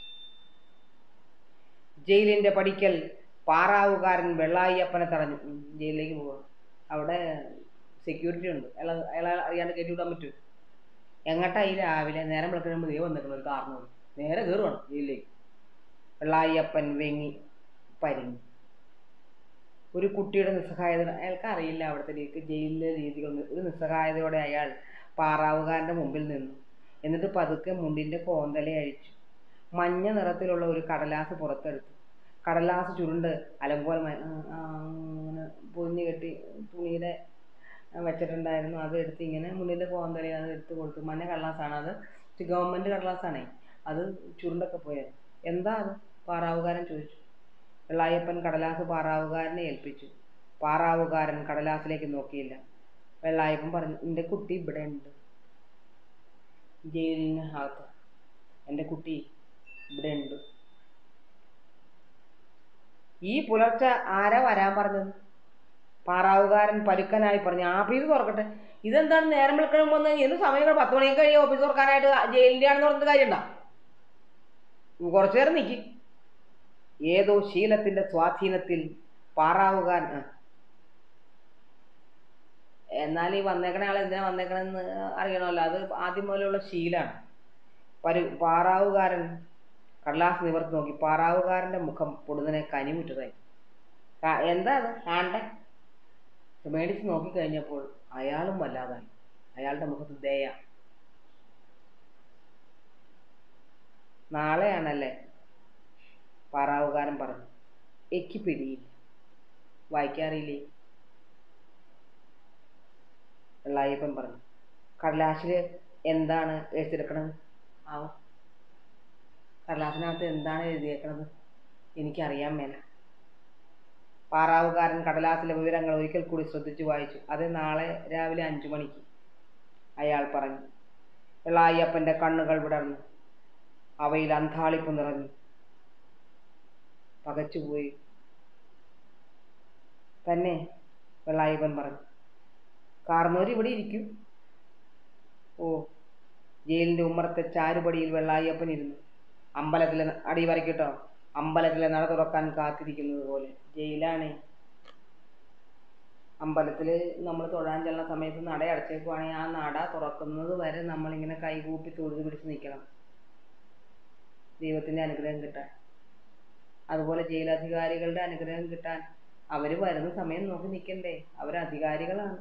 ജയിലിന്റെ പടിക്കൽ പാറാവുകാരൻ വെള്ളായിയപ്പനെ തടഞ്ഞു ഉം, ജയിലിലേക്ക് പോവുക അവിടെ സെക്യൂരിറ്റി ഉണ്ട് അയാൾ അയാളെ അറിയാണ്ട് കയറ്റി വിടാൻ പറ്റുമോ എങ്ങട്ടായി രാവിലെ നേരം വിളക്കുമ്പോൾ ദേ വന്നിട്ടുണ്ട് ഒരു കാർന്നോട് നേരെ കയറുവാണ് ജയിലിലേക്ക് വെള്ളായിയപ്പൻ വെങ്ങി പരിങ്ങി ഒരു കുട്ടിയുടെ നിസ്സഹായത അയാൾക്ക് അറിയില്ല അവിടുത്തെ രീതി ജയിലിലെ രീതികൾ ഒരു നിസ്സഹായതയോടെ അയാൾ പാറാവുകാരൻ്റെ മുമ്പിൽ നിന്നു എന്നിട്ട് പതുക്കെ മുണ്ടിൻ്റെ കോന്തല അഴിച്ചു മഞ്ഞ നിറത്തിലുള്ള ഒരു കടലാസ് പുറത്തെടുത്തു കടലാസ് ചുരുണ്ട് അലങ്കോലമായി ആ, ആ, അങ്ങനെ പൊതിഞ്ഞ് കെട്ടി തുണിയുടെ വെച്ചിട്ടുണ്ടായിരുന്നു അത് എടുത്ത് ഇങ്ങനെ മുന്നിൻ്റെ കോന്തല അത് എടുത്ത് കൊടുത്തു മഞ്ഞ കടലാസാണ് അത് ഗവൺമെൻറ് കടലാസാണേ അത് ചുരുണ്ടൊക്കെ പോയത് എന്താ അത് പാറാവുകാരൻ ചോദിച്ചു വെള്ളായപ്പൻ കടലാസ് പാറാവുകാരനെ ഏൽപ്പിച്ചു പാറാവുകാരൻ കടലാസിലേക്ക് നോക്കിയില്ല വെള്ളായപ്പൻ പറഞ്ഞു എൻ്റെ കുട്ടി ഇവിടെ ഉണ്ട് ജയിലിന് അകത്ത് എൻ്റെ കുട്ടി ഇവിടെ ഉണ്ട് ഈ പുലർച്ചെ ആരാ വരാൻ പറഞ്ഞത് പാറാവുകാരൻ പരുക്കനായി പറഞ്ഞു ആഫീസ് തുറക്കട്ടെ ഇതെന്താണ് നേരം വിളിക്കണം വന്ന് എന്ത് സമയം പത്ത് മണിയൊക്കെ കഴിയും ഓഫീസ് തുറക്കാനായിട്ട് ജയിലിൻ്റെ ആണെന്ന് പറഞ്ഞിട്ട് കാര്യമുണ്ടോ കുറച്ചു നേരം നിൽക്കി ഏതോ ശീലത്തിന്റെ സ്വാധീനത്തിൽ പാറാവുകാരൻ ആ. എന്നാൽ ഈ വന്നേക്കണ ആൾ എന്തിനാ വന്നേക്കണെന്ന് അറിയണമല്ലോ അത് ആദ്യം മുതലുള്ള ശീലമാണ് പരു പാറാവുകാരൻ കടലാസ് നിവർത്തി നോക്കി പാറാവുകാരൻ്റെ മുഖം പൊടുന്നനെ കനിമുറ്റതായി കാ- എന്താ അത് കാണട്ടെ മേടിച്ച് നോക്കിക്കഴിഞ്ഞപ്പോൾ അയാളും വല്ലാതായി അയാളുടെ മുഖത്ത് ദയ നാളെയാണല്ലേ പാറാവുകാരൻ പറഞ്ഞു എനിക്ക് പിടിയില്ല വായിക്കാറിയില്ലേ വെള്ളായപ്പൻ പറഞ്ഞു കടലാസിൽ എന്താണ് എഴുതിയെടുക്കണത് ആവും കടലാസിനകത്ത് എന്താണ് എഴുതിയേക്കണത് എനിക്കറിയാൻ മേല പാറാവുകാരൻ കടലാസിലെ വിവരങ്ങൾ ഒരിക്കൽ കൂടി ശ്രദ്ധിച്ചു വായിച്ചു അത് നാളെ രാവിലെ അഞ്ചു മണിക്ക് അയാൾ പറഞ്ഞു വെള്ളായപ്പൻ്റെ കണ്ണുകൾ വിടർന്നു അവയിൽ അന്താളിപ്പ് നിറഞ്ഞു പകച്ചുപോയി തന്നെ വെള്ളായപ്പൻ പറഞ്ഞു കാർന്നോര് ഇവിടെ ഇരിക്കും ഓ ജയിലിൻ്റെ ഉമ്മറത്തെ ചാരുപടിയിൽ വെള്ളായപ്പൻ ഇരുന്നു അമ്പലത്തിലെ ന- അടി വരയ്ക്കട്ടോ അമ്പലത്തിലെ നട തുറക്കാൻ കാത്തിരിക്കുന്നത് പോലെ ജയിലാണ് അമ്പലത്തിൽ നമ്മൾ തൊഴാൻ ചെല്ലുന്ന സമയത്ത് നട അടച്ചേക്കുവാണെങ്കിൽ ആ നട തുറക്കുന്നത് വരെ നമ്മളിങ്ങനെ കൈകൂപ്പി തൊഴുത് പിടിച്ച് നിൽക്കണം ദൈവത്തിൻ്റെ അനുഗ്രഹം കിട്ടാൻ അതുപോലെ ജയിലധികാരികളുടെ അനുഗ്രഹം കിട്ടാൻ അവർ വരുന്ന സമയം നോക്കി നിൽക്കണ്ടേ അവർ അധികാരികളാണ്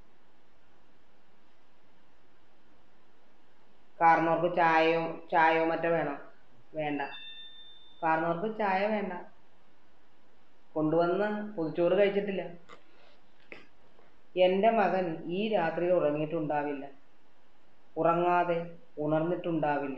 കാർന്നോർക്ക് ചായയോ ചായയോ മറ്റോ വേണം വേണ്ട കാർന്നോർക്ക് ചായ വേണ്ട കൊണ്ടുവന്ന് പൊതിച്ചോറ് കഴിച്ചിട്ടില്ല എൻ്റെ മകൻ ഈ രാത്രിയിൽ ഉറങ്ങിയിട്ടുണ്ടാവില്ല ഉറങ്ങാതെ ഉണർന്നിട്ടുണ്ടാവില്ല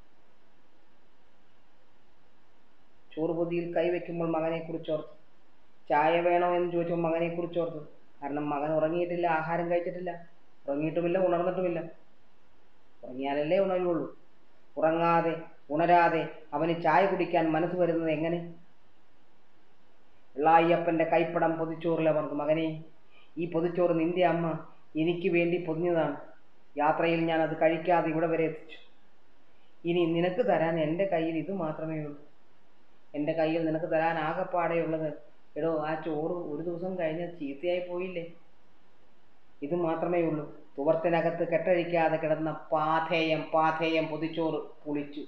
ചോറ് പൊതിയിൽ കൈവയ്ക്കുമ്പോൾ മകനെക്കുറിച്ച് ഓർത്തു ചായ വേണോ എന്ന് ചോദിച്ചപ്പോൾ മകനെക്കുറിച്ച് ഓർത്തു കാരണം മകൻ ഉറങ്ങിയിട്ടില്ല ആഹാരം കഴിച്ചിട്ടില്ല ഉറങ്ങിയിട്ടുമില്ല ഉണർന്നിട്ടുമില്ല ഉറങ്ങിയാലല്ലേ ഉണരുള്ളൂ ഉറങ്ങാതെ ഉണരാതെ അവന് ചായ കുടിക്കാൻ മനസ്സ് വരുന്നത് എങ്ങനെ വെള്ളായിയപ്പൻ്റെ കൈപ്പടം പൊതിച്ചോറിലമർന്നു മകനെ ഈ പൊതിച്ചോറ് നിന്റെ അമ്മ എനിക്ക് വേണ്ടി പൊതിഞ്ഞതാണ് യാത്രയിൽ ഞാൻ അത് കഴിക്കാതെ ഇവിടെ വരെ എത്തിച്ചു ഇനി നിനക്ക് തരാൻ എൻ്റെ കയ്യിൽ ഇത് മാത്രമേ ഉള്ളൂ എൻ്റെ കയ്യിൽ നിനക്ക് തരാൻ ആകെപ്പാടെയുള്ളത് എടോ ആ ചോറ് ഒരു ദിവസം കഴിഞ്ഞ് ചീത്തയായി പോയില്ലേ ഇത് മാത്രമേ ഉള്ളൂ തുവർത്തിനകത്ത് കെട്ടഴിക്കാതെ കിടന്ന പാഥേയം പാഥേയം പൊതിച്ചോറ് പുളിച്ചു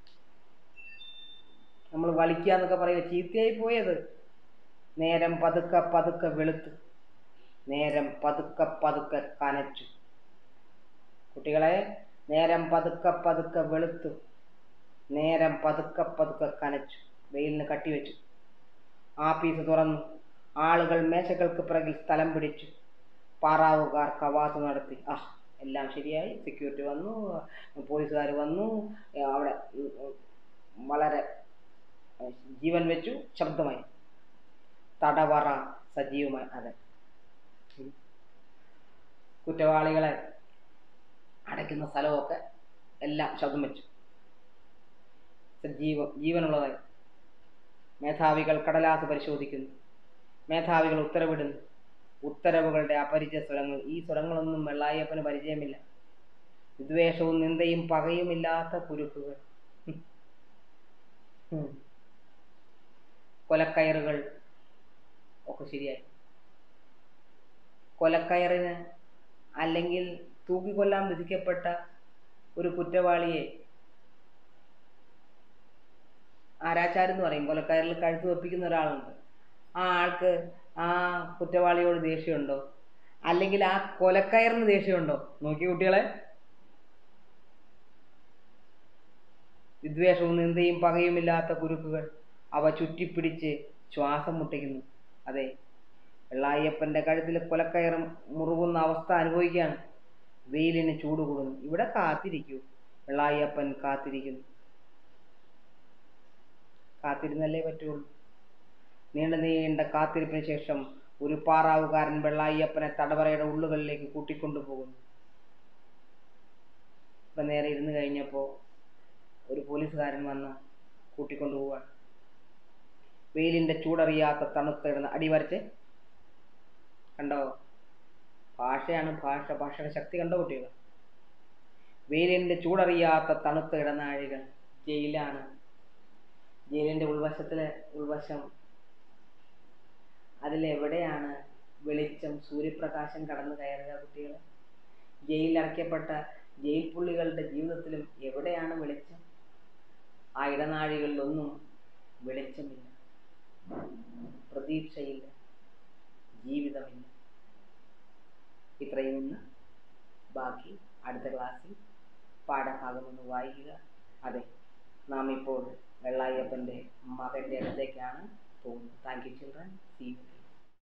നമ്മൾ വലിക്കുക എന്നൊക്കെ പറയുക ചീത്തയായി പോയത് നേരം പതുക്കെ പതുക്കെ വെളുത്തു നേരം പതുക്കെ പതുക്കെ കനച്ചു കുട്ടികളെ നേരം പതുക്കെ പതുക്കെ വെളുത്തു നേരം പതുക്കെ പതുക്കെ കനച്ചു വെയിലിന് കട്ടിവെച്ചു ആപ്പീസ് തുറന്നു ആളുകൾ മേശകൾക്ക് പിറകിൽ സ്ഥലം പിടിച്ചു പാറാവുകാർ കവാത്ത് നടത്തി ആ എല്ലാം ശരിയായി സെക്യൂരിറ്റി വന്നു പോലീസുകാർ വന്നു ഏ, അവിടെ ഉം, ഉം, വളരെ ഏ, ജീവൻ വെച്ചു ശബ്ദമായി തടവറ സജീവമായി അതെ ഉം. കുറ്റവാളികളെ അടയ്ക്കുന്ന സ്ഥലമൊക്കെ എല്ലാം ശബ്ദം വെച്ചു സജീവ ജീവനുള്ളതായി മേധാവികൾ കടലാസ് പരിശോധിക്കുന്നു മേധാവികൾ ഉത്തരവിടുന്നു ഉത്തരവുകളുടെ അപരിചിത സ്വരങ്ങൾ ഈ സ്വരങ്ങളൊന്നും വെള്ളായപ്പന് പരിചയമില്ല വിദ്വേഷവും നിന്ദയും പകയുമില്ലാത്ത കുരുക്കുകൾ ഹും. ഹും. കൊലക്കയറുകൾ ഒക്കെ ശരിയായി കൊലക്കയറിന് അല്ലെങ്കിൽ തൂക്കിക്കൊല്ലാൻ വിധിക്കപ്പെട്ട ഒരു കുറ്റവാളിയെ ആരാച്ചാരെന്ന് പറയും കൊലക്കയറിൽ കഴുത്ത് വെപ്പിക്കുന്ന ഒരാളുണ്ട് ആ ആൾക്ക് ആ കുറ്റവാളിയോട് ദേഷ്യമുണ്ടോ അല്ലെങ്കിൽ ആ കൊലക്കയറിന് ദേഷ്യമുണ്ടോ നോക്കി കുട്ടികളെ വിദ്വേഷവും നിന്ദയും പകയുമില്ലാത്ത കുരുക്കുകൾ അവ ചുറ്റിപ്പിടിച്ച് ശ്വാസം മുട്ടിക്കുന്നു അതെ വെള്ളായപ്പൻ്റെ കഴുത്തിൽ കൊലക്കയർ മുറുകുന്ന അവസ്ഥ അനുഭവിക്കുകയാണ് വെയിലിന് ചൂട് കൂടുന്നു ഇവിടെ കാത്തിരിക്കൂ വെള്ളായപ്പൻ കാത്തിരിക്കുന്നു കാത്തിരുന്നല്ലേ പറ്റുള്ളൂ നീണ്ട നീണ്ട കാത്തിരിപ്പിന് ശേഷം ഒരു പാറാവുകാരൻ വെള്ളായിയപ്പനെ തടവറയുടെ ഉള്ളുകളിലേക്ക് കൂട്ടിക്കൊണ്ടുപോകുന്നു ഇപ്പം നേരെ ഇരുന്ന് കഴിഞ്ഞപ്പോൾ ഒരു പോലീസുകാരൻ വന്ന് കൂട്ടിക്കൊണ്ടുപോവാൻ വെയിലിൻ്റെ ചൂടറിയാത്ത തണുത്തിടുന്ന അടിവരച്ച് കണ്ടോ ഭാഷയാണ് ഭാഷ ഭാഷയുടെ ശക്തി കണ്ടോ കുട്ടികൾ വെയിലിൻ്റെ ചൂടറിയാത്ത തണുത്ത ഇടനാഴികൾ ജയിലാണ് ജയിലിൻ്റെ ഉൾവശത്തിലെ ഉൾവശം അതിലെവിടെയാണ് വെളിച്ചം സൂര്യപ്രകാശം കടന്നു കയറുക കുട്ടികളെ ജയിലിൽ അടയ്ക്കപ്പെട്ട ജയിൽ പുള്ളികളുടെ ജീവിതത്തിലും എവിടെയാണ് വെളിച്ചം ആ ഇടനാഴികളിലൊന്നും വെളിച്ചമില്ല പ്രതീക്ഷയില്ല ജീവിതമില്ല ഇത്രയും ഇന്ന് ബാക്കി അടുത്ത ക്ലാസ്സിൽ പാഠഭാഗമൊന്ന് വായിക്കുക അതെ നാം ഇപ്പോൾ വെള്ളായപ്പൻ്റെ മകൻ്റെ അടുത്തേക്കാണ് പോകുന്നത് thank you children see U